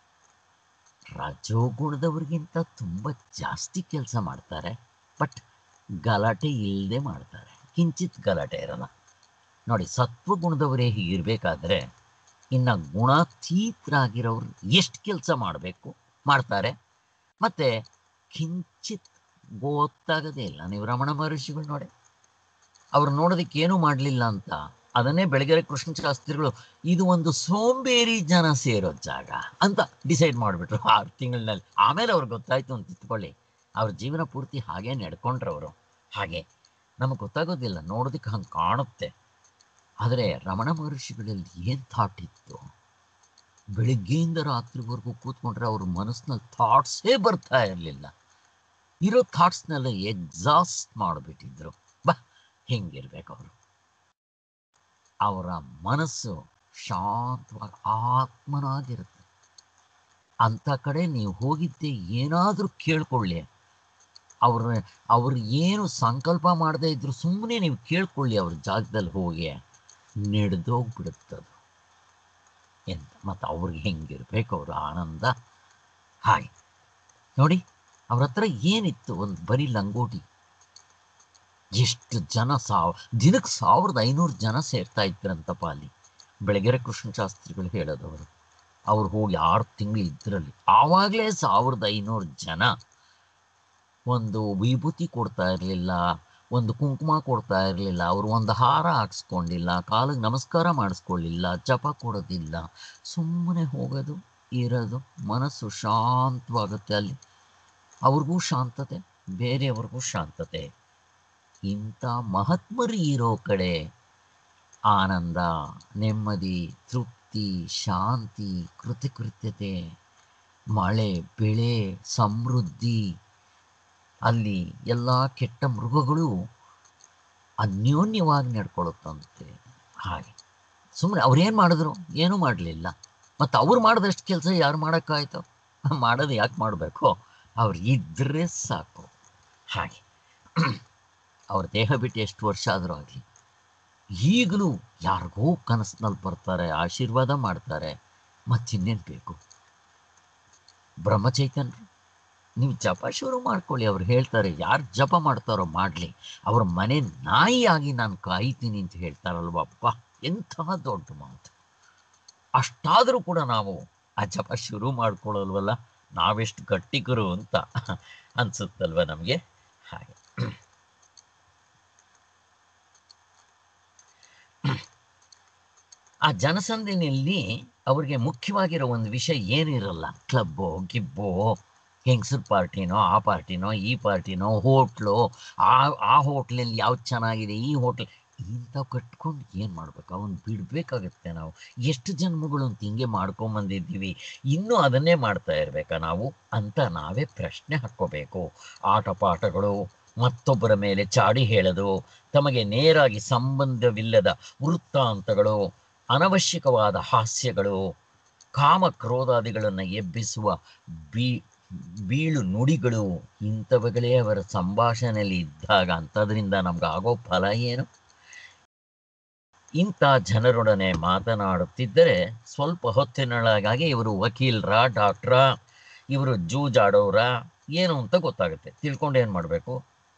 ರಜೋಗುಣದವ್ರಿಗಿಂತ ತುಂಬ ಜಾಸ್ತಿ ಕೆಲಸ ಮಾಡ್ತಾರೆ ಬಟ್ ಗಲಾಟೆ ಇಲ್ಲದೆ ಮಾಡ್ತಾರೆ ಕಿಂಚಿತ್ ಗಲಾಟೆ ಇರಲ್ಲ ನೋಡಿ ಸತ್ವಗುಣದವರೇ ಹೀಗಿರಬೇಕಾದ್ರೆ ಇನ್ನು ಗುಣಾತೀತರಾಗಿರೋರು ಎಷ್ಟು ಕೆಲಸ ಮಾಡಬೇಕು ಮಾಡ್ತಾರೆ ಮತ್ತು ಕಿಂಚಿತ್ ಗೊತ್ತಾಗದೇ ಇಲ್ಲ ನೀವು ರಮಣ ಮಹರ್ಷಿಗಳು ನೋಡಿ ಅವ್ರು ನೋಡೋದಕ್ಕೆ ಏನೂ ಮಾಡಲಿಲ್ಲ ಅಂತ ಅದನ್ನೇ ಬೆಳಗೆರೆ ಕೃಷ್ಣ ಶಾಸ್ತ್ರಿಗಳು ಇದು ಒಂದು ಸೋಂಬೇರಿ ಜನ ಸೇರೋ ಜಾಗ ಅಂತ ಡಿಸೈಡ್ ಮಾಡಿಬಿಟ್ರು ಆರು ತಿಂಗಳಿನಲ್ಲಿ ಆಮೇಲೆ ಅವ್ರಿಗೆ ಗೊತ್ತಾಯ್ತು ಅಂತ ಇಟ್ಕೊಳ್ಳಿ ಅವ್ರ ಜೀವನ ಪೂರ್ತಿ ಹಾಗೆ ನಡ್ಕೊಂಡ್ರವರು ಹಾಗೆ ನಮಗೆ ಗೊತ್ತಾಗೋದಿಲ್ಲ ನೋಡೋದಕ್ಕೆ ಹಂಗೆ ಕಾಣುತ್ತೆ ಆದರೆ ರಮಣ ಮಹರ್ಷಿಗಳಲ್ಲಿ ಏನು ಥಾಟ್ ಇತ್ತು ಬೆಳಿಗ್ಗೆಯಿಂದ ರಾತ್ರಿವರೆಗೂ ಕೂತ್ಕೊಂಡ್ರೆ ಅವ್ರ ಮನಸ್ಸಿನಲ್ಲಿ ಥಾಟ್ಸೇ ಬರ್ತಾ ಇರಲಿಲ್ಲ ಇರೋ ಥಾಟ್ಸ್ನೆಲ್ಲ ಎಕ್ಸಾಸ್ಟ್ ಮಾಡಿಬಿಟ್ಟಿದ್ರು ಬಾ ಹಿಂಗಿರ್ಬೇಕು ಅವರು ಅವರ ಮನಸ್ಸು ಶಾಂತವಾಗಿ ಆತ್ಮನಾಗಿರುತ್ತೆ ಅಂಥ ಕಡೆ ನೀವು ಹೋಗಿದ್ದೆ ಏನಾದರೂ ಕೇಳ್ಕೊಳ್ಳಿ ಅವ್ರ ಅವ್ರು ಏನು ಸಂಕಲ್ಪ ಮಾಡದೇ ಇದ್ರು ಸುಮ್ಮನೆ ನೀವು ಕೇಳ್ಕೊಳ್ಳಿ ಅವ್ರ ಜಾಗದಲ್ಲಿ ಹೋಗಿ ನಡೆದೋಗ್ಬಿಡುತ್ತದು ಎಂತ ಮತ್ತು ಅವ್ರಿಗೆ ಹೆಂಗಿರ್ಬೇಕು ಅವ್ರ ಆನಂದ ಹಾಗೆ ನೋಡಿ ಅವ್ರ ಹತ್ರ ಏನಿತ್ತು ಒಂದು ಬರೀ ಲಂಗೋಟಿ ಎಷ್ಟು ಜನ ಸಾವ್ ದಿನಕ್ಕೆ ಸಾವಿರದ ಐನೂರು ಜನ ಸೇರ್ತಾ ಇದ್ರಂತಪ್ಪ ಅಲ್ಲಿ ಬೆಳಗೆರೆ ಕೃಷ್ಣ ಶಾಸ್ತ್ರಿಗಳು ಹೇಳೋದವರು ಅವ್ರು ಹೋಗಿ ಆರು ತಿಂಗಳು ಇದ್ರಲ್ಲಿ ಆವಾಗಲೇ ಸಾವಿರದ ಐನೂರು ಜನ ಒಂದು ವಿಭೂತಿ ಕೊಡ್ತಾ ಇರಲಿಲ್ಲ ಒಂದು ಕುಂಕುಮ ಕೊಡ್ತಾ ಇರಲಿಲ್ಲ ಅವರು ಒಂದು ಹಾರ ಹಾಕ್ಸ್ಕೊಂಡಿಲ್ಲ ಕಾಲಿಗೆ ನಮಸ್ಕಾರ ಮಾಡಿಸ್ಕೊಳ್ಳಿಲ್ಲ ಜಪ ಕೊಡೋದಿಲ್ಲ ಸುಮ್ಮನೆ ಹೋಗೋದು ಇರೋದು ಮನಸ್ಸು ಶಾಂತವಾಗುತ್ತೆ ಅಲ್ಲಿ ಅವ್ರಿಗೂ ಶಾಂತತೆ ಬೇರೆಯವ್ರಿಗೂ ಶಾಂತತೆ ಇಂಥ ಮಹಾತ್ಮರು ಇರೋ ಕಡೆ ಆನಂದ ನೆಮ್ಮದಿ ತೃಪ್ತಿ ಶಾಂತಿ ಕೃತಕೃತ್ಯತೆ ಮಳೆ ಬೆಳೆ ಸಮೃದ್ಧಿ ಅಲ್ಲಿ ಎಲ್ಲ ಕೆಟ್ಟ ಮೃಗಗಳು ಅನ್ಯೋನ್ಯವಾಗಿ ನಡ್ಕೊಳ್ಳುತ್ತಂತೆ ಹಾಗೆ ಸುಮ್ಮನೆ ಅವ್ರೇನು ಮಾಡಿದ್ರು ಏನೂ ಮಾಡಲಿಲ್ಲ ಮತ್ತು ಅವ್ರು ಮಾಡಿದಷ್ಟು ಕೆಲಸ ಯಾರು ಮಾಡೋಕ್ಕಾಯ್ತು ಮಾಡೋದು ಯಾಕೆ ಮಾಡಬೇಕು ಅವ್ರು ಇದ್ದರೆ ಸಾಕು ಹಾಗೆ ಅವ್ರ ದೇಹ ಬಿಟ್ಟು ಎಷ್ಟು ವರ್ಷ ಆದರೂ ಆಗಲಿ ಈಗಲೂ ಯಾರಿಗೋ ಕನಸಿನಲ್ಲಿ ಬರ್ತಾರೆ ಆಶೀರ್ವಾದ ಮಾಡ್ತಾರೆ ಮತ್ತಿನ್ನೇನು ಬೇಕು ಬ್ರಹ್ಮಚೈತನ್ರು ನೀವು ಜಪ ಶುರು ಮಾಡ್ಕೊಳ್ಳಿ ಅವ್ರು ಹೇಳ್ತಾರೆ ಯಾರು ಜಪ ಮಾಡ್ತಾರೋ ಮಾಡಲಿ ಅವ್ರ ಮನೆ ನಾಯಿಯಾಗಿ ನಾನು ಕಾಯ್ತೀನಿ ಅಂತ ಹೇಳ್ತಾರಲ್ವಪ್ಪ ಎಂತಹ ದೊಡ್ಡ ಮಾತು ಅಷ್ಟಾದರೂ ಕೂಡ ನಾವು ಆ ಜಪ ಶುರು ಮಾಡ್ಕೊಳ್ಳಲ್ವಲ್ಲ ನಾವೆಷ್ಟು ಗಟ್ಟಿಗರು ಅಂತ ಅನ್ಸುತ್ತಲ್ವ ನಮಗೆ ಹಾಗೆ ಆ ಜನಸಂಧಿನಲ್ಲಿ ಅವ್ರಿಗೆ ಮುಖ್ಯವಾಗಿರೋ ಒಂದು ವಿಷಯ ಏನಿರಲ್ಲ ಕ್ಲಬ್ಬೋ ಗಿಬ್ಬೋ ಹೆಂಗಸರ್ ಪಾರ್ಟಿನೋ ಆ ಪಾರ್ಟಿನೋ ಈ ಪಾರ್ಟಿನೋ ಹೋಟ್ಲು ಆ ಆ ಹೋಟ್ಲಲ್ಲಿ ಯಾವ್ದು ಚೆನ್ನಾಗಿದೆ ಈ ಹೋಟ್ಲ್ ಇಂಥವು ಕಟ್ಕೊಂಡು ಏನು ಮಾಡ್ಬೇಕು ಅವನು ಬಿಡಬೇಕಾಗತ್ತೆ ನಾವು ಎಷ್ಟು ಜನ್ಮಗಳು ಅಂತ ಹಿಂಗೆ ಮಾಡ್ಕೊಂಬಂದಿದ್ದೀವಿ ಇನ್ನೂ ಅದನ್ನೇ ಮಾಡ್ತಾ ಇರಬೇಕಾ ನಾವು ಅಂತ ನಾವೇ ಪ್ರಶ್ನೆ ಹಾಕ್ಕೋಬೇಕು ಆಟ ಪಾಠಗಳು ಮತ್ತೊಬ್ಬರ ಮೇಲೆ ಚಾಡಿ ಹೇಳೋದು ತಮಗೆ ನೇರಾಗಿ ಸಂಬಂಧವಿಲ್ಲದ ವೃತ್ತಾಂತಗಳು ಅನವಶ್ಯಕವಾದ ಹಾಸ್ಯಗಳು ಕಾಮ ಕ್ರೋಧಾದಿಗಳನ್ನು ಎಬ್ಬಿಸುವ ಬೀ ಬೀಳು ನುಡಿಗಳು ಇಂಥವುಗಳೇ ಅವರ ಸಂಭಾಷಣೆಯಲ್ಲಿ ಇದ್ದಾಗ ಅಂಥದ್ರಿಂದ ನಮ್ಗೆ ಆಗೋ ಫಲ ಏನು ಇಂಥ ಜನರೊಡನೆ ಮಾತನಾಡುತ್ತಿದ್ದರೆ ಸ್ವಲ್ಪ ಹೊತ್ತಿನೊಳಗಾಗಿ ಇವರು ವಕೀಲರ ಡಾಕ್ಟ್ರ ಇವರು ಜೂಜಾಡೋರ ಏನು ಅಂತ ಗೊತ್ತಾಗುತ್ತೆ ತಿಳ್ಕೊಂಡು ಏನು ಮಾಡಬೇಕು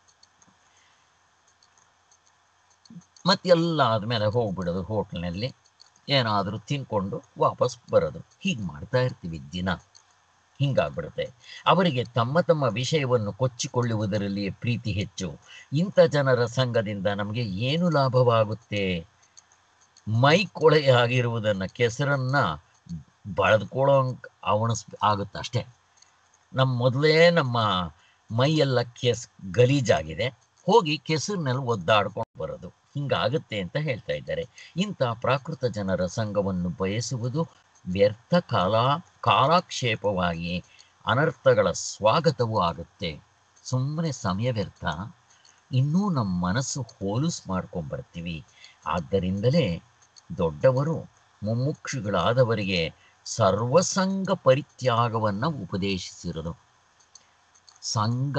ಮತ್ತೆಲ್ಲ ಆದಮೇಲೆ ಹೋಗ್ಬಿಡೋದು ಹೋಟ್ಲ್ನಲ್ಲಿ ಏನಾದರೂ ತಿನ್ಕೊಂಡು ವಾಪಸ್ ಬರೋದು ಹೀಗೆ ಮಾಡ್ತಾ ಇರ್ತೀವಿ ದಿನ ಹಿಂಗಾಗ್ಬಿಡುತ್ತೆ ಅವರಿಗೆ ತಮ್ಮ ತಮ್ಮ ವಿಷಯವನ್ನು ಕೊಚ್ಚಿಕೊಳ್ಳುವುದರಲ್ಲಿಯೇ ಪ್ರೀತಿ ಹೆಚ್ಚು ಇಂಥ ಜನರ ಸಂಘದಿಂದ ನಮಗೆ ಏನು ಲಾಭವಾಗುತ್ತೆ ಮೈ ಕೊಳೆ ಆಗಿರುವುದನ್ನು ಕೆಸರನ್ನ ಬಳದ್ಕೊಳ್ಳೋ ಅವಣಿಸ್ ಆಗುತ್ತೆ ಅಷ್ಟೇ ನಮ್ಮ ಮೊದಲೇ ನಮ್ಮ ಮೈಯೆಲ್ಲ ಕೆಸ್ ಗಲೀಜಾಗಿದೆ ಹೋಗಿ ಕೆಸರಿನಲ್ಲಿ ಒದ್ದಾಡ್ಕೊಂಡು ಬರೋದು ಹಿಂಗಾಗುತ್ತೆ ಅಂತ ಹೇಳ್ತಾ ಇದ್ದಾರೆ ಇಂಥ ಪ್ರಾಕೃತ ಜನರ ಸಂಘವನ್ನು ಬಯಸುವುದು ವ್ಯರ್ಥ ಕಾಲ ಕಾಲಾಕ್ಷೇಪವಾಗಿ ಅನರ್ಥಗಳ ಸ್ವಾಗತವೂ ಆಗುತ್ತೆ ಸುಮ್ಮನೆ ಸಮಯ ವ್ಯರ್ಥ ಇನ್ನೂ ನಮ್ಮ ಮನಸ್ಸು ಹೋಲುಸ್ ಮಾಡ್ಕೊಂಬರ್ತೀವಿ ಆದ್ದರಿಂದಲೇ ದೊಡ್ಡವರು ಮುಮುಕ್ಷುಗಳಾದವರಿಗೆ ಸರ್ವಸಂಗ ಪರಿತ್ಯಾಗವನ್ನು ಉಪದೇಶಿಸಿರೋದು ಸಂಘ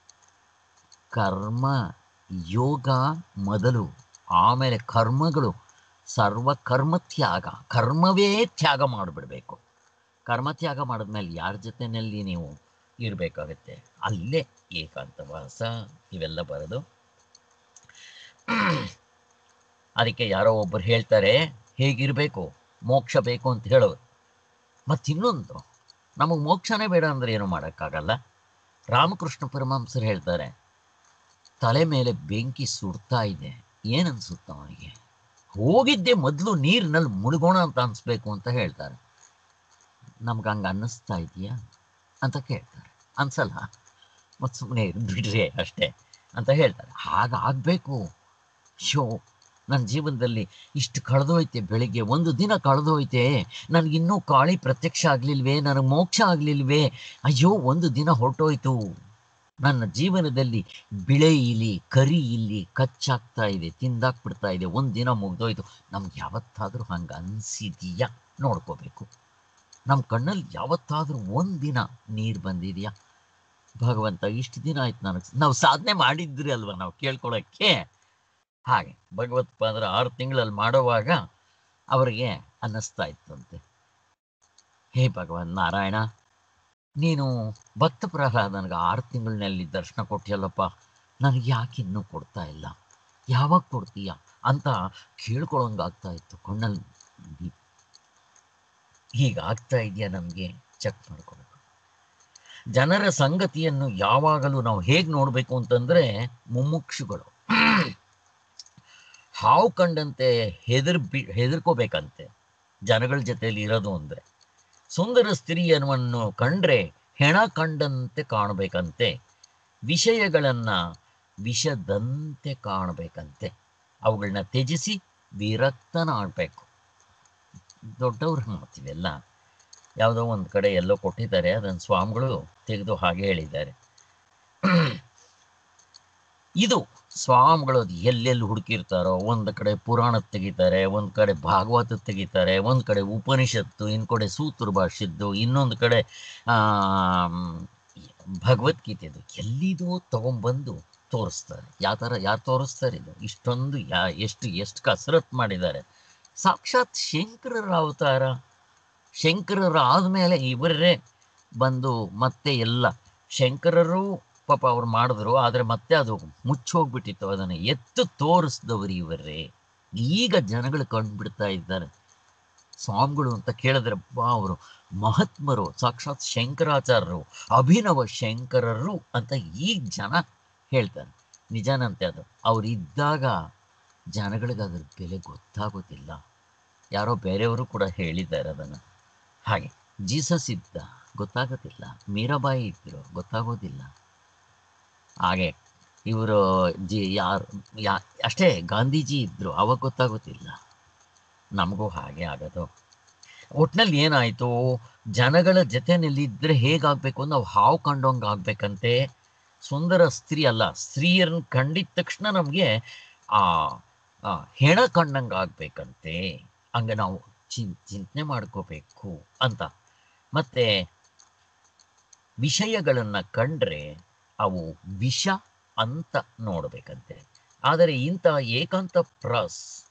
ಕರ್ಮ ಯೋಗ ಮೊದಲು ಆಮೇಲೆ ಕರ್ಮಗಳು ಸರ್ವ ಕರ್ಮ ತ್ಯಾಗ ಕರ್ಮವೇ ತ್ಯಾಗ ಮಾಡಿಬಿಡ್ಬೇಕು ಕರ್ಮ ತ್ಯಾಗ ಮಾಡಿದ್ಮೇಲೆ ಯಾರ ಜೊತೆಯಲ್ಲಿ ನೀವು ಇರಬೇಕಾಗತ್ತೆ ಅಲ್ಲೇ ಏಕಾಂತವಾಸ ಇವೆಲ್ಲ ಬರೋದು ಅದಕ್ಕೆ ಯಾರೋ ಒಬ್ಬರು ಹೇಳ್ತಾರೆ ಹೇಗಿರಬೇಕು ಮೋಕ್ಷ ಬೇಕು ಅಂತ ಹೇಳೋರು ಮತ್ತು ಇನ್ನೊಂದು ನಮಗೆ ಮೋಕ್ಷನೇ ಬೇಡ ಅಂದರೆ ಏನು ಮಾಡೋಕ್ಕಾಗಲ್ಲ ರಾಮಕೃಷ್ಣ ಪರಮಹಂಸರು ಹೇಳ್ತಾರೆ ತಲೆ ಮೇಲೆ ಬೆಂಕಿ ಸುಡ್ತಾ ಇದೆ ಏನನ್ಸುತ್ತ ಅವನಿಗೆ ಹೋಗಿದ್ದೆ ಮೊದಲು ನೀರಿನಲ್ಲಿ ಮುಳುಗೋಣ ಅಂತ ಅನಿಸ್ಬೇಕು ಅಂತ ಹೇಳ್ತಾರೆ ನಮ್ಗೆ ಹಂಗೆ ಅನ್ನಿಸ್ತಾ ಇದೆಯಾ ಅಂತ ಕೇಳ್ತಾರೆ ಅನ್ಸಲ್ಲ ಮತ್ತು ಸುಮ್ಮನೆ ಬಿಡ್ರಿ ಅಷ್ಟೇ ಅಂತ ಹೇಳ್ತಾರೆ ಹಾಗಾಗಬೇಕು ಶೋ ನನ್ನ ಜೀವನದಲ್ಲಿ ಇಷ್ಟು ಕಳೆದೋಯ್ತೆ ಬೆಳಿಗ್ಗೆ ಒಂದು ದಿನ ಕಳೆದೋಯ್ತೆ ನನಗಿನ್ನೂ ಕಾಳಿ ಪ್ರತ್ಯಕ್ಷ ಆಗಲಿಲ್ವೇ ನನಗೆ ಮೋಕ್ಷ ಆಗಲಿಲ್ವೇ ಅಯ್ಯೋ ಒಂದು ದಿನ ಹೊರಟೋಯ್ತು ನನ್ನ ಜೀವನದಲ್ಲಿ ಬಿಳೆ ಇಲಿ ಕರಿ ಇಲ್ಲಿ ಕಚ್ಚಾಗ್ತಾ ಇದೆ ತಿಂದಾಕ್ಬಿಡ್ತಾ ಇದೆ ಒಂದು ದಿನ ಮುಗ್ದೋಯ್ತು ನಮ್ಗೆ ಯಾವತ್ತಾದರೂ ಹಂಗೆ ಅನಿಸಿದೀಯಾ ನೋಡ್ಕೋಬೇಕು ನಮ್ಮ ಕಣ್ಣಲ್ಲಿ ಯಾವತ್ತಾದರೂ ಒಂದು ದಿನ ನೀರು ಬಂದಿದೆಯಾ ಭಗವಂತ ಇಷ್ಟು ದಿನ ಆಯ್ತು ನನಗೆ ನಾವು ಸಾಧನೆ ಮಾಡಿದ್ರಿ ಅಲ್ವಾ ನಾವು ಕೇಳ್ಕೊಳಕ್ಕೆ ಹಾಗೆ ಭಗವತ್ಪಾದರ ಆರು ತಿಂಗಳಲ್ಲಿ ಮಾಡೋವಾಗ ಅವರಿಗೆ ಅನ್ನಿಸ್ತಾ ಇತ್ತಂತೆ ಹೇ ಭಗವಾನ್ ನಾರಾಯಣ ನೀನು ಭಕ್ತ ಪ್ರಹ್ಲಾದನಿಗೆ ಆರು ತಿಂಗಳಿನಲ್ಲಿ ದರ್ಶನ ಕೊಟ್ಟಿಯಲ್ಲಪ್ಪ ನನಗೆ ಯಾಕೆ ಇನ್ನೂ ಕೊಡ್ತಾ ಇಲ್ಲ ಯಾವಾಗ ಕೊಡ್ತೀಯ ಅಂತ ಕೇಳ್ಕೊಳಂಗಾಗ್ತಾ ಇತ್ತು ಕಣ್ಣಲ್ಲಿ ನೀ- ಹೀಗಾಗ್ತಾ ಇದೆಯಾ ನಮಗೆ ಚೆಕ್ ಮಾಡ್ಕೊಬೇಕು ಜನರ ಸಂಗತಿಯನ್ನು ಯಾವಾಗಲೂ ನಾವು ಹೇಗೆ ನೋಡಬೇಕು ಅಂತಂದರೆ ಮುಮುಕ್ಷುಗಳು ಹಾವು ಕಂಡಂತೆ ಹೆದರ್ ಬಿ ಹೆದರ್ಕೋಬೇಕಂತೆ ಜನಗಳ ಜೊತೆಯಲ್ಲಿ ಇರೋದು ಅಂದರೆ ಸುಂದರ ಸ್ತ್ರೀಯನ್ನು ಕಂಡ್ರೆ ಹೆಣ ಕಂಡಂತೆ ಕಾಣಬೇಕಂತೆ ವಿಷಯಗಳನ್ನು ವಿಷದಂತೆ ಕಾಣಬೇಕಂತೆ ಅವುಗಳನ್ನ ತ್ಯಜಿಸಿ ವಿರಕ್ತನಾಗಬೇಕು ದೊಡ್ಡವ್ರ ಮಾತಿವೆಲ್ಲ ಯಾವುದೋ ಒಂದು ಕಡೆ ಎಲ್ಲೋ ಕೊಟ್ಟಿದ್ದಾರೆ ಅದನ್ನು ಸ್ವಾಮಿಗಳು ತೆಗೆದು ಹಾಗೆ ಹೇಳಿದ್ದಾರೆ ಇದು ಸ್ವಾಮಿಗಳು ಅದು ಎಲ್ಲೆಲ್ಲಿ ಹುಡುಕಿರ್ತಾರೋ ಒಂದು ಕಡೆ ಪುರಾಣ ತೆಗಿತಾರೆ ಒಂದು ಕಡೆ ಭಾಗವತ ತೆಗಿತಾರೆ ಒಂದು ಕಡೆ ಉಪನಿಷತ್ತು ಇನ್ನು ಕಡೆ ಸೂತ್ರ ಭಾಷೆದ್ದು ಇನ್ನೊಂದು ಕಡೆ ಆಮ್, ಭಗವದ್ಗೀತೆದು ಎಲ್ಲಿದೋ ತಗೊಂಬಂದು ತೋರಿಸ್ತಾರೆ ಯಾವ ಥರ ಯಾರು ತೋರಿಸ್ತಾರೆ ಇದು ಇಷ್ಟೊಂದು ಯಾ ಎಷ್ಟು ಎಷ್ಟು ಕಸರತ್ತು ಮಾಡಿದ್ದಾರೆ ಸಾಕ್ಷಾತ್ ಶಂಕರರ ಅವತಾರ ಶಂಕರರ ಆದಮೇಲೆ ಇವರೇ ಬಂದು ಮತ್ತೆ ಎಲ್ಲ ಶಂಕರರು ಪಾಪ ಅವ್ರು ಮಾಡಿದ್ರು ಆದರೆ ಮತ್ತೆ ಅದು ಮುಚ್ಚೋಗ್ಬಿಟ್ಟಿತ್ತು ಅದನ್ನು ಎತ್ತು ತೋರಿಸಿದವರು ಇವರೇ ಈಗ ಜನಗಳು ಕಂಡುಬಿಡ್ತಾ ಇದ್ದಾರೆ ಸ್ವಾಮಿಗಳು ಅಂತ ಕೇಳಿದ್ರೆ ಬಾ ಅವರು ಮಹಾತ್ಮರು ಸಾಕ್ಷಾತ್ ಶಂಕರಾಚಾರ್ಯರು ಅಭಿನವ ಶಂಕರರು ಅಂತ ಈಗ ಜನ ಹೇಳ್ತಾರೆ ನಿಜನಂತೆ ಅದು ಅವ್ರು ಇದ್ದಾಗ ಜನಗಳಿಗೆ ಅದ್ರ ಬೆಲೆ ಗೊತ್ತಾಗೋದಿಲ್ಲ ಯಾರೋ ಬೇರೆಯವರು ಕೂಡ ಹೇಳಿದ್ದಾರೆ ಅದನ್ನು ಹಾಗೆ ಜೀಸಸ್ ಇದ್ದ ಗೊತ್ತಾಗೋದಿಲ್ಲ ಮೀರಾಬಾಯಿ ಇದ್ದರು ಗೊತ್ತಾಗೋದಿಲ್ಲ ಹಾಗೆ ಇವರು ಜಿ ಯಾರು ಯಾ ಅಷ್ಟೇ ಗಾಂಧೀಜಿ ಇದ್ದರು ಅವಾಗ ಗೊತ್ತಾಗೋದಿಲ್ಲ ನಮಗೂ ಹಾಗೆ ಆಗೋದು ಒಟ್ನಲ್ಲಿ ಏನಾಯಿತು ಜನಗಳ ಜೊತೆನಲ್ಲಿದ್ದರೆ ಹೇಗಾಗಬೇಕು ನಾವು ಹಾವು ಕಂಡೋಂಗೆ ಆಗಬೇಕಂತೆ ಸುಂದರ ಸ್ತ್ರೀ ಅಲ್ಲ ಸ್ತ್ರೀಯರನ್ನ ಕಂಡಿದ ತಕ್ಷಣ ನಮಗೆ ಆ ಆ, ಹೆಣ ಕಂಡಂಗೆ ಆಗಬೇಕಂತೆ ಹಂಗೆ ನಾವು ಚಿನ್ ಚಿಂತನೆ ಮಾಡ್ಕೋಬೇಕು ಅಂತ ಮತ್ತು ವಿಷಯಗಳನ್ನು ಕಂಡ್ರೆ ಅವು ವಿಷ ಅಂತ ನೋಡಬೇಕಂತೆ ಆದರೆ ಇಂಥ ಏಕಾಂತ ಪ್ರಸ್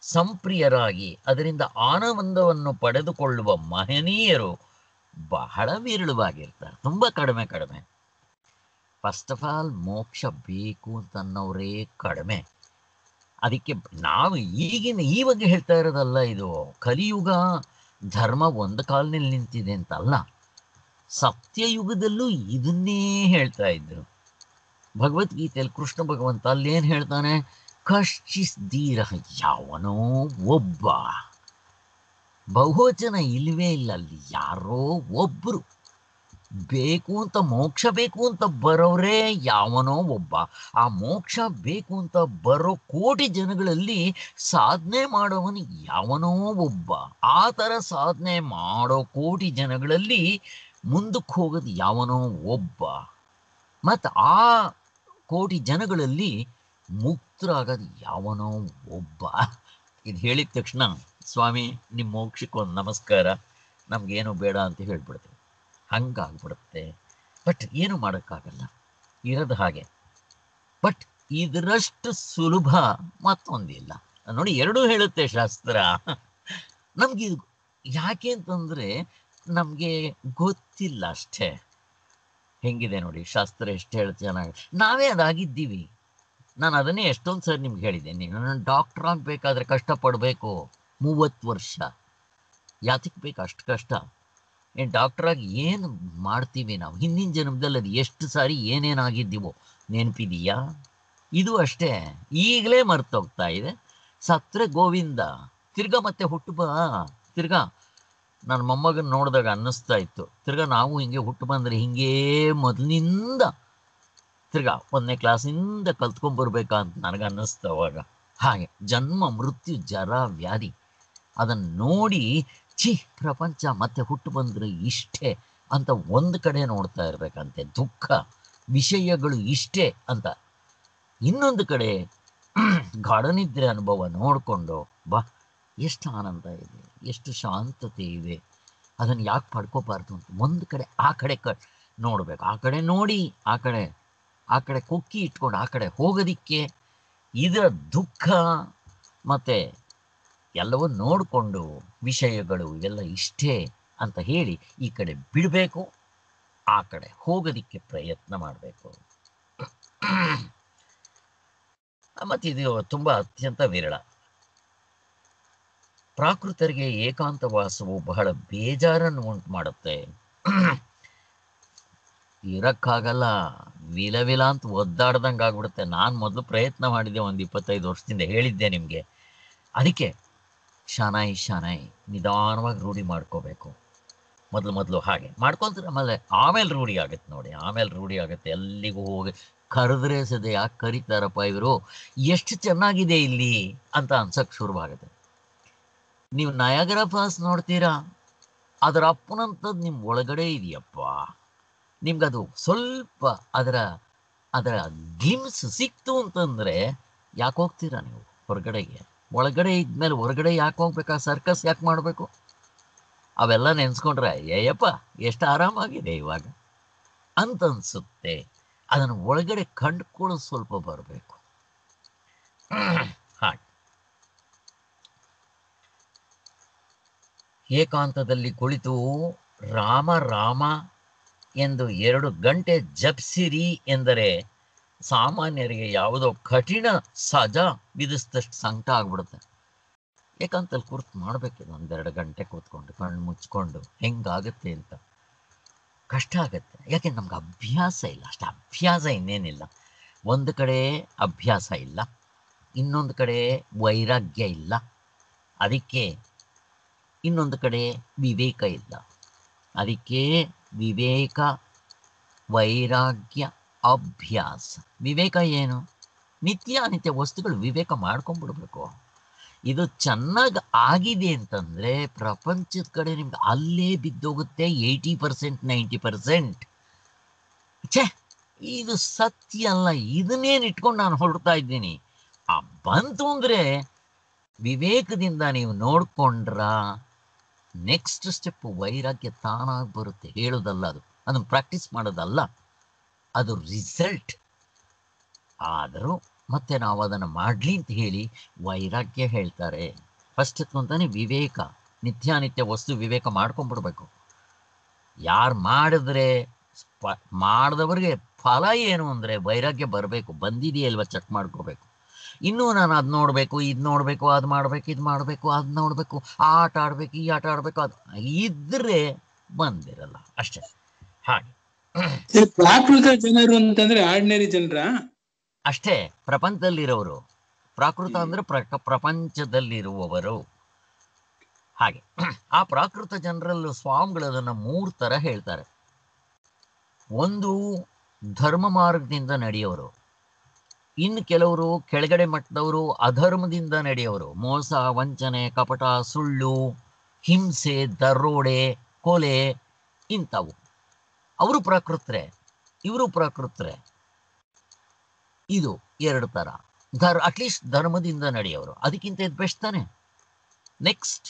ಸಂಪ್ರಿಯರಾಗಿ ಅದರಿಂದ ಆನಂದವನ್ನು ಪಡೆದುಕೊಳ್ಳುವ ಮಹನೀಯರು ಬಹಳ ವಿರಳವಾಗಿರ್ತಾರೆ ತುಂಬ ಕಡಿಮೆ ಕಡಿಮೆ ಫಸ್ಟ್ ಆಫ್ ಆಲ್ ಮೋಕ್ಷ ಬೇಕು ಅಂತ ಅನ್ನೋರೇ ಕಡಿಮೆ ಅದಕ್ಕೆ ನಾವು ಈಗಿನ ಈವಾಗ ಹೇಳ್ತಾ ಇರೋದಲ್ಲ ಇದು ಕಲಿಯುಗ ಧರ್ಮ ಒಂದು ಕಾಲಿನಲ್ಲಿ ನಿಂತಿದೆ ಅಂತಲ್ಲ ಸತ್ಯಯುಗದಲ್ಲೂ ಇದನ್ನೇ ಹೇಳ್ತಾ ಇದ್ರು ಭಗವದ್ಗೀತೆಯಲ್ಲಿ ಕೃಷ್ಣ ಭಗವಂತ ಅಲ್ಲೇನು ಹೇಳ್ತಾನೆ ಕಶ್ಚಿಸ್ದೀರ ಯಾವನೋ ಒಬ್ಬ ಬಹುವಚನ ಇಲ್ವೇ ಇಲ್ಲ ಅಲ್ಲಿ ಯಾರೋ ಒಬ್ಬರು ಬೇಕು ಅಂತ ಮೋಕ್ಷ ಬೇಕು ಅಂತ ಬರೋರೇ ಯಾವನೋ ಒಬ್ಬ ಆ ಮೋಕ್ಷ ಬೇಕು ಅಂತ ಬರೋ ಕೋಟಿ ಜನಗಳಲ್ಲಿ ಸಾಧನೆ ಮಾಡೋವನು ಯಾವನೋ ಒಬ್ಬ ಆ ಥರ ಸಾಧನೆ ಮಾಡೋ ಕೋಟಿ ಜನಗಳಲ್ಲಿ ಮುಂದಕ್ಕೆ ಹೋಗೋದು ಯಾವನೋ ಒಬ್ಬ ಮತ್ತು ಆ ಕೋಟಿ ಜನಗಳಲ್ಲಿ ಮುಕ್ತರಾಗೋದು ಯಾವನೋ ಒಬ್ಬ ಇದು ಹೇಳಿದ ತಕ್ಷಣ ಸ್ವಾಮಿ ನಿಮ್ಮ ಮೋಕ್ಷಕ್ಕೆ ಒಂದು ನಮಸ್ಕಾರ ನಮಗೇನು ಬೇಡ ಅಂತ ಹೇಳ್ಬಿಡ್ತೀವಿ ಹಂಗಾಗ್ಬಿಡುತ್ತೆ ಬಟ್ ಏನು ಮಾಡೋಕ್ಕಾಗಲ್ಲ ಇರೋದು ಹಾಗೆ ಬಟ್ ಇದರಷ್ಟು ಸುಲಭ ಮತ್ತೊಂದಿಲ್ಲ ನೋಡಿ ಎರಡೂ ಹೇಳುತ್ತೆ ಶಾಸ್ತ್ರ ನಮ್ಗೆ ಇದು ಯಾಕೆ ಅಂತಂದ್ರೆ ನಮಗೆ ಗೊತ್ತಿಲ್ಲ ಅಷ್ಟೇ ಹೆಂಗಿದೆ ನೋಡಿ ಶಾಸ್ತ್ರ ಎಷ್ಟು ಹೇಳಿ ಚೆನ್ನಾಗಿ ನಾವೇ ಅದಾಗಿದ್ದೀವಿ ನಾನು ಅದನ್ನೇ ಎಷ್ಟೊಂದು ಸರಿ ನಿಮ್ಗೆ ಹೇಳಿದ್ದೇನೆ ನಾನು ಡಾಕ್ಟರ್ ಆಗಬೇಕಾದ್ರೆ ಕಷ್ಟಪಡಬೇಕು ಮೂವತ್ತು ವರ್ಷ ಯಾತಕ್ಕೆ ಬೇಕು ಅಷ್ಟು ಕಷ್ಟ ಏನು ಡಾಕ್ಟ್ರಾಗಿ ಏನು ಮಾಡ್ತೀವಿ ನಾವು ಹಿಂದಿನ ಜನ್ಮದಲ್ಲಿ ಅದು ಎಷ್ಟು ಸಾರಿ ಏನೇನಾಗಿದ್ದೀವೋ ನೆನಪಿದೀಯಾ ಇದು ಅಷ್ಟೇ ಈಗಲೇ ಮರ್ತೋಗ್ತಾ ಇದೆ ಸತ್ರೆ ಗೋವಿಂದ ತಿರ್ಗಾ ಮತ್ತೆ ಹುಟ್ಟು ಬಾ ತಿರ್ಗಾ ನನ್ನ ಮೊಮ್ಮಗನ ನೋಡಿದಾಗ ಅನ್ನಿಸ್ತಾ ಇತ್ತು ತಿರ್ಗಾ ನಾವು ಹಿಂಗೆ ಹುಟ್ಟು ಬಂದರೆ ಹಿಂಗೇ ಮೊದಲಿನಿಂದ ತಿರ್ಗಾ ಒಂದನೇ ಕ್ಲಾಸಿಂದ ಕಲ್ತ್ಕೊಂಡ್ಬರ್ಬೇಕಾ ಅಂತ ನನಗೆ ಅನ್ನಿಸ್ತು ಅವಾಗ ಹಾಗೆ ಜನ್ಮ ಮೃತ್ಯು ಜರ ವ್ಯಾಧಿ ಅದನ್ನು ನೋಡಿ ಛೀ ಪ್ರಪಂಚ ಮತ್ತೆ ಹುಟ್ಟು ಬಂದರೆ ಇಷ್ಟೇ ಅಂತ ಒಂದು ಕಡೆ ನೋಡ್ತಾ ಇರ್ಬೇಕಂತೆ ದುಃಖ ವಿಷಯಗಳು ಇಷ್ಟೇ ಅಂತ ಇನ್ನೊಂದು ಕಡೆ ಗಾಢನಿದ್ರೆ ಅನುಭವ ನೋಡಿಕೊಂಡು ಬಾ ಎಷ್ಟು ಆನಂದ ಇದೆ ಎಷ್ಟು ಶಾಂತತೆ ಇದೆ ಅದನ್ನು ಯಾಕೆ ಪಡ್ಕೋಬಾರ್ದು ಅಂತ ಒಂದು ಕಡೆ ಆ ಕಡೆ ಕ ನೋಡ್ಬೇಕು ಆ ಕಡೆ ನೋಡಿ ಆ ಕಡೆ ಆ ಕಡೆ ಕೊಕ್ಕಿ ಇಟ್ಕೊಂಡು ಆ ಕಡೆ ಹೋಗೋದಿಕ್ಕೆ ಇದರ ದುಃಖ ಮತ್ತು ಎಲ್ಲವೂ ನೋಡಿಕೊಂಡು ವಿಷಯಗಳು ಇವೆಲ್ಲ ಇಷ್ಟೇ ಅಂತ ಹೇಳಿ ಈ ಕಡೆ ಬಿಡಬೇಕು ಆ ಕಡೆ ಹೋಗೋದಿಕ್ಕೆ ಪ್ರಯತ್ನ ಮಾಡಬೇಕು ಮತ್ತು ಇದು ತುಂಬ ಅತ್ಯಂತ ವಿರಳ ಪ್ರಾಕೃತರಿಗೆ ಏಕಾಂತವಾಸವು ಬಹಳ ಬೇಜಾರನ್ನು ಉಂಟು ಮಾಡುತ್ತೆ ಇರಕ್ಕಾಗಲ್ಲ ವಿಲ ವಿಲ ಅಂತ ಒದ್ದಾಡ್ದಂಗೆ ಆಗ್ಬಿಡುತ್ತೆ ನಾನು ಮೊದಲು ಪ್ರಯತ್ನ ಮಾಡಿದ್ದೆ ಒಂದು ಇಪ್ಪತ್ತೈದು ವರ್ಷದಿಂದ ಹೇಳಿದ್ದೆ ನಿಮಗೆ ಅದಕ್ಕೆ ಶಾನಾಯಿ ಶಾನಾಯಿ ನಿಧಾನವಾಗಿ ರೂಢಿ ಮಾಡ್ಕೋಬೇಕು ಮೊದಲು ಮೊದಲು ಹಾಗೆ ಮಾಡ್ಕೊಂತಾರೆ ಆಮೇಲೆ ಆಮೇಲೆ ರೂಢಿ ಆಗುತ್ತೆ ನೋಡಿ ಆಮೇಲೆ ರೂಢಿ ಆಗುತ್ತೆ ಎಲ್ಲಿಗೂ ಹೋಗಿ ಕರೆದ್ರೆ ಸದೆ ಯಾಕೆ ಕರೀತಾರಪ್ಪ ಇವರು ಎಷ್ಟು ಚೆನ್ನಾಗಿದೆ ಇಲ್ಲಿ ಅಂತ ಅನ್ಸಕ್ಕೆ ಶುರುವಾಗುತ್ತೆ ನೀವು ನಯಗರ ಫಾಲ್ಸ್ ನೋಡ್ತೀರಾ ಅದರ ಅಪ್ಪನಂಥದ್ದು ನಿಮ್ಮ ಒಳಗಡೆ ಇದೆಯಪ್ಪ ನಿಮ್ಗದು ಸ್ವಲ್ಪ ಅದರ ಅದರ ಗ್ಲಿಮ್ಸ್ ಸಿಕ್ತು ಅಂತಂದರೆ ಯಾಕೆ ಹೋಗ್ತೀರಾ ನೀವು ಹೊರಗಡೆಗೆ ಒಳಗಡೆ ಇದ್ಮೇಲೆ ಹೊರಗಡೆ ಯಾಕೆ ಹೋಗ್ಬೇಕಾ ಸರ್ಕಸ್ ಯಾಕೆ ಮಾಡಬೇಕು ಅವೆಲ್ಲ ನೆನೆಸ್ಕೊಂಡ್ರೆ ಏಯಪ್ಪ ಎಷ್ಟು ಆರಾಮಾಗಿದೆ ಇವಾಗ ಅಂತ ಅನ್ಸುತ್ತೆ ಅದನ್ನು ಒಳಗಡೆ ಕಂಡುಕೊಳ್ಳೋದು ಸ್ವಲ್ಪ ಬರಬೇಕು ಹಾಗೆ ಏಕಾಂತದಲ್ಲಿ ಕುಳಿತು ರಾಮ ರಾಮ ಎಂದು ಎರಡು ಗಂಟೆ ಜಪ್ಸಿರಿ ಎಂದರೆ ಸಾಮಾನ್ಯರಿಗೆ ಯಾವುದೋ ಕಠಿಣ ಸಜಾ ವಿಧಿಸಿದಷ್ಟು ಸಂಕಟ ಆಗ್ಬಿಡುತ್ತೆ ಏಕಾಂತಲ್ಲಿ ಕುರ್ತು ಮಾಡಬೇಕಿದೆ ಒಂದೆರಡು ಗಂಟೆ ಕೂತ್ಕೊಂಡು ಕಣ್ಣು ಮುಚ್ಕೊಂಡು ಹೆಂಗಾಗುತ್ತೆ ಅಂತ ಕಷ್ಟ ಆಗುತ್ತೆ ಯಾಕೆ ನಮ್ಗೆ ಅಭ್ಯಾಸ ಇಲ್ಲ ಅಷ್ಟು ಅಭ್ಯಾಸ ಇನ್ನೇನಿಲ್ಲ ಒಂದು ಕಡೆ ಅಭ್ಯಾಸ ಇಲ್ಲ ಇನ್ನೊಂದು ಕಡೆ ವೈರಾಗ್ಯ ಇಲ್ಲ ಅದಕ್ಕೆ ಇನ್ನೊಂದು ಕಡೆ ವಿವೇಕ ಇಲ್ಲ ಅದಕ್ಕೆ ವಿವೇಕ ವೈರಾಗ್ಯ ಅಭ್ಯಾಸ ವಿವೇಕ ಏನು ನಿತ್ಯ ಅನಿತ್ಯ ವಸ್ತುಗಳು ವಿವೇಕ ಮಾಡ್ಕೊಂಡ್ಬಿಡ್ಬೇಕು ಇದು ಚೆನ್ನಾಗಿ ಆಗಿದೆ ಅಂತಂದರೆ ಪ್ರಪಂಚದ ಕಡೆ ನಿಮ್ಗೆ ಅಲ್ಲೇ ಬಿದ್ದೋಗುತ್ತೆ ಏಯ್ಟಿ ಪರ್ಸೆಂಟ್ ನೈಂಟಿ ಪರ್ಸೆಂಟ್ ಛೇ ಇದು ಸತ್ಯ ಅಲ್ಲ ಇದನ್ನೇನು ಇಟ್ಕೊಂಡು ನಾನು ಹೊರಡ್ತಾ ಇದ್ದೀನಿ ಆ ಬಂತು ಅಂದರೆ ವಿವೇಕದಿಂದ ನೀವು ನೋಡ್ಕೊಂಡ್ರ ನೆಕ್ಸ್ಟ್ ಸ್ಟೆಪ್ ವೈರಾಗ್ಯ ತಾನಾಗಿ ಬರುತ್ತೆ ಹೇಳೋದಲ್ಲ ಅದು ಅದನ್ನು ಪ್ರಾಕ್ಟೀಸ್ ಮಾಡೋದಲ್ಲ ಅದು ರಿಸಲ್ಟ್ ಆದರೂ ಮತ್ತೆ ನಾವು ಅದನ್ನು ಮಾಡಲಿ ಅಂತ ಹೇಳಿ ವೈರಾಗ್ಯ ಹೇಳ್ತಾರೆ ಫಸ್ಟ್ ಅಂತಾನೆ ವಿವೇಕ ನಿತ್ಯಾನಿತ್ಯ ವಸ್ತು ವಿವೇಕ ಮಾಡ್ಕೊಂಡ್ಬಿಡ್ಬೇಕು ಯಾರು ಮಾಡಿದ್ರೆ ಸ್ಪ ಮಾಡಿದವ್ರಿಗೆ ಫಲ ಏನು ಅಂದರೆ ವೈರಾಗ್ಯ ಬರಬೇಕು ಬಂದಿದೆಯಲ್ವ ಚೆಕ್ ಮಾಡ್ಕೋಬೇಕು ಇನ್ನೂ ನಾನು ಅದು ನೋಡಬೇಕು ಇದು ನೋಡಬೇಕು ಅದು ಮಾಡಬೇಕು ಇದು ಮಾಡಬೇಕು ಅದು ನೋಡಬೇಕು ಆ ಆಟ ಆಡಬೇಕು ಈ ಆಟ ಆಡಬೇಕು ಅದು ಇದ್ರೆ ಬಂದಿರಲ್ಲ ಅಷ್ಟೇ ಹಾಗೆ ಸರ್, ಪ್ರಾಕೃತ ಜನರು ಅಂತಂದ್ರೆ ಆರ್ಡಿನರಿ ಜನರ ಅಷ್ಟೇ ಪ್ರಪಂಚದಲ್ಲಿರೋರು ಪ್ರಾಕೃತ ಅಂದ್ರೆ ಪ್ರ ಪ್ರಪಂಚದಲ್ಲಿರುವವರು ಹಾಗೆ ಆ ಪ್ರಾಕೃತ ಜನರಲ್ಲೂ ಸ್ವಾಮಿಗಳು ಅದನ್ನ ಮೂರು ತರ ಹೇಳ್ತಾರೆ ಒಂದು ಧರ್ಮ ಮಾರ್ಗದಿಂದ ನಡೆಯೋರು ಇನ್ನು ಕೆಲವರು ಕೆಳಗಡೆ ಮಟ್ಟದವರು ಅಧರ್ಮದಿಂದ ನಡೆಯೋರು ಮೋಸ ವಂಚನೆ ಕಪಟ ಸುಳ್ಳು ಹಿಂಸೆ ದರೋಡೆ ಕೊಲೆ ಇಂಥವು ಅವರು ಪ್ರಾಕೃತರೆ ಇವರು ಪ್ರಾಕೃತರೆ ಇದು ಎರಡು ತರ ಧರ್ ಅಟ್ಲೀಸ್ಟ್ ಧರ್ಮದಿಂದ ನಡೆಯೋರು ಅದಕ್ಕಿಂತ ಇದು ಬೆಸ್ಟ್ ತಾನೆ ನೆಕ್ಸ್ಟ್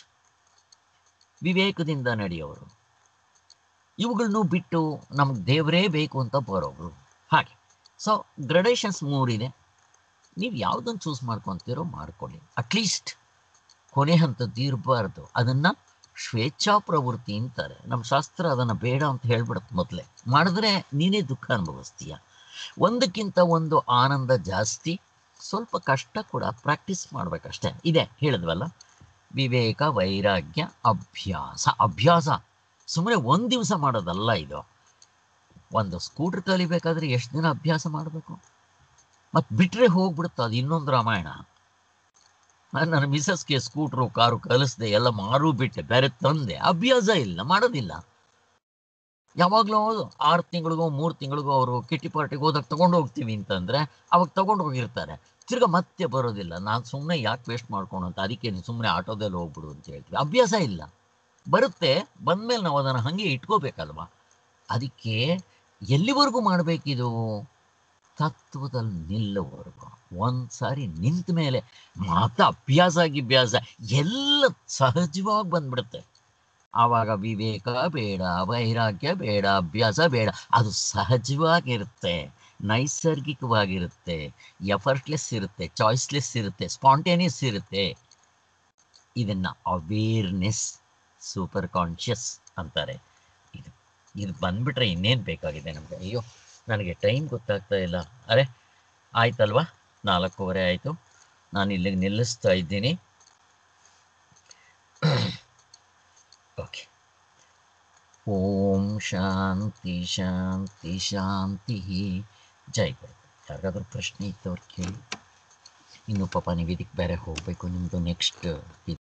ವಿವೇಕದಿಂದ ನಡೆಯೋರು ಇವುಗಳನ್ನು ಬಿಟ್ಟು ನಮ್ಗೆ ದೇವರೇ ಬೇಕು ಅಂತ ಬರೋರು ಹಾಗೆ ಸೊ ಗ್ರಡೇಷನ್ಸ್ ಮೂರಿದೆ ನೀವು ಯಾವುದನ್ನು ಚೂಸ್ ಮಾಡ್ಕೊತೀರೋ ಮಾಡ್ಕೊಳ್ಳಿ ಅಟ್ಲೀಸ್ಟ್ ಕೊನೆ ಹಂತದ್ದು ಇರಬಾರ್ದು ಅದನ್ನು ಸ್ವೇಚ್ಛಾ ಪ್ರವೃತ್ತಿ ಅಂತಾರೆ ನಮ್ಮ ಶಾಸ್ತ್ರ ಅದನ್ನು ಬೇಡ ಅಂತ ಹೇಳ್ಬಿಡುತ್ತೆ ಮೊದಲೇ ಮಾಡಿದ್ರೆ ನೀನೇ ದುಃಖ ಅನುಭವಿಸ್ತೀಯ ಒಂದಕ್ಕಿಂತ ಒಂದು ಆನಂದ ಜಾಸ್ತಿ ಸ್ವಲ್ಪ ಕಷ್ಟ ಕೂಡ ಪ್ರಾಕ್ಟೀಸ್ ಮಾಡ್ಬೇಕಷ್ಟೇ ಇದೆ ಹೇಳಿದ್ವಲ್ಲ ವಿವೇಕ ವೈರಾಗ್ಯ ಅಭ್ಯಾಸ ಅಭ್ಯಾಸ ಸುಮ್ಮನೆ ಒಂದು ದಿವಸ ಮಾಡೋದಲ್ಲ ಇದು ಒಂದು ಸ್ಕೂಟ್ರ್ ಕಲಿಬೇಕಾದ್ರೆ ಎಷ್ಟು ದಿನ ಅಭ್ಯಾಸ ಮಾಡಬೇಕು ಮತ್ತು ಬಿಟ್ಟರೆ ಹೋಗ್ಬಿಡುತ್ತೆ ಅದು ಇನ್ನೊಂದು ರಾಮಾಯಣ ನಾನ್ ನನ್ನ ಮಿಸಸ್ಗೆ ಸ್ಕೂಟ್ರು ಕಾರು ಕಲಿಸ್ದೆ ಎಲ್ಲ ಮಾರು ಬಿಟ್ಟೆ ಬೇರೆ ತಂದೆ ಅಭ್ಯಾಸ ಇಲ್ಲ ಮಾಡೋದಿಲ್ಲ ಯಾವಾಗಲೂ ಆರು ತಿಂಗಳಿಗೋ ಮೂರು ತಿಂಗಳಿಗೋ ಅವರು ಕಿಟ್ಟಿ ಪಾರ್ಟಿಗೆ ಹೋದಾಗ ತಗೊಂಡು ಹೋಗ್ತೀವಿ ಅಂತಂದ್ರೆ ಅವಾಗ ತಗೊಂಡು ಹೋಗಿರ್ತಾರೆ ತಿರ್ಗಾ ಮತ್ತೆ ಬರೋದಿಲ್ಲ ನಾನು ಸುಮ್ಮನೆ ಯಾಕೆ ವೇಸ್ಟ್ ಮಾಡ್ಕೊಂಡು ಅಂತ ಅದಕ್ಕೆ ಸುಮ್ಮನೆ ಆಟೋದಲ್ಲಿ ಹೋಗ್ಬಿಡು ಅಂತ ಹೇಳ್ತೀವಿ ಅಭ್ಯಾಸ ಇಲ್ಲ ಬರುತ್ತೆ ಬಂದ್ಮೇಲೆ ನಾವು ಅದನ್ನು ಹಾಗೆ ಇಟ್ಕೋಬೇಕಲ್ವಾ ಅದಕ್ಕೆ ಎಲ್ಲಿವರೆಗೂ ಮಾಡಬೇಕಿದು ತತ್ವದಲ್ಲಿ ನಿಲ್ಲುವವರೆಗೂ ಒಂದು ಸಾರಿ ನಿಂತ ಮೇಲೆ ಮಾತ ಅಭ್ಯಾಸ ಗಿಭ್ಯಾಸ ಎಲ್ಲ ಸಹಜವಾಗಿ ಬಂದ್ಬಿಡುತ್ತೆ ಆವಾಗ ವಿವೇಕ ಬೇಡ ವೈರಾಗ್ಯ ಬೇಡ ಅಭ್ಯಾಸ ಬೇಡ ಅದು ಸಹಜವಾಗಿರುತ್ತೆ ನೈಸರ್ಗಿಕವಾಗಿರುತ್ತೆ ಎಫರ್ಟ್ಲೆಸ್ ಇರುತ್ತೆ ಚಾಯ್ಸ್ಲೆಸ್ ಇರುತ್ತೆ ಸ್ಪಾಂಟೇನಿಯಸ್ ಇರುತ್ತೆ ಇದನ್ನ ಅವೇರ್ನೆಸ್ ಸೂಪರ್ ಕಾನ್ಷಿಯಸ್ ಅಂತಾರೆ ಇದು ಇದು ಬಂದ್ಬಿಟ್ರೆ ಇನ್ನೇನು ಬೇಕಾಗಿದೆ ನಮಗೆ ಅಯ್ಯೋ ನನಗೆ ಟೈಮ್ ಗೊತ್ತಾಗ್ತಾ ಇಲ್ಲ ಅರೆ ಆಯ್ತಲ್ವಾ ನಾಲ್ಕೂವರೆ ಆಯಿತು ನಾನು ಇಲ್ಲಿಗೆ ನಿಲ್ಲಿಸ್ತಾ ಇದ್ದೀನಿ ಓಕೆ ಓಂ ಶಾಂತಿ ಶಾಂತಿ ಶಾಂತಿ ಜೈ ಗುರು ಯಾರಿಗಾದ್ರೂ ಪ್ರಶ್ನೆ ಇತ್ತವ್ರು ಕೇಳಿ ಇನ್ನು ಪಾಪ ನೀವು ಇದಕ್ಕೆ ಬೇರೆ ಹೋಗಬೇಕು ನಿಮ್ಮದು ನೆಕ್ಸ್ಟ್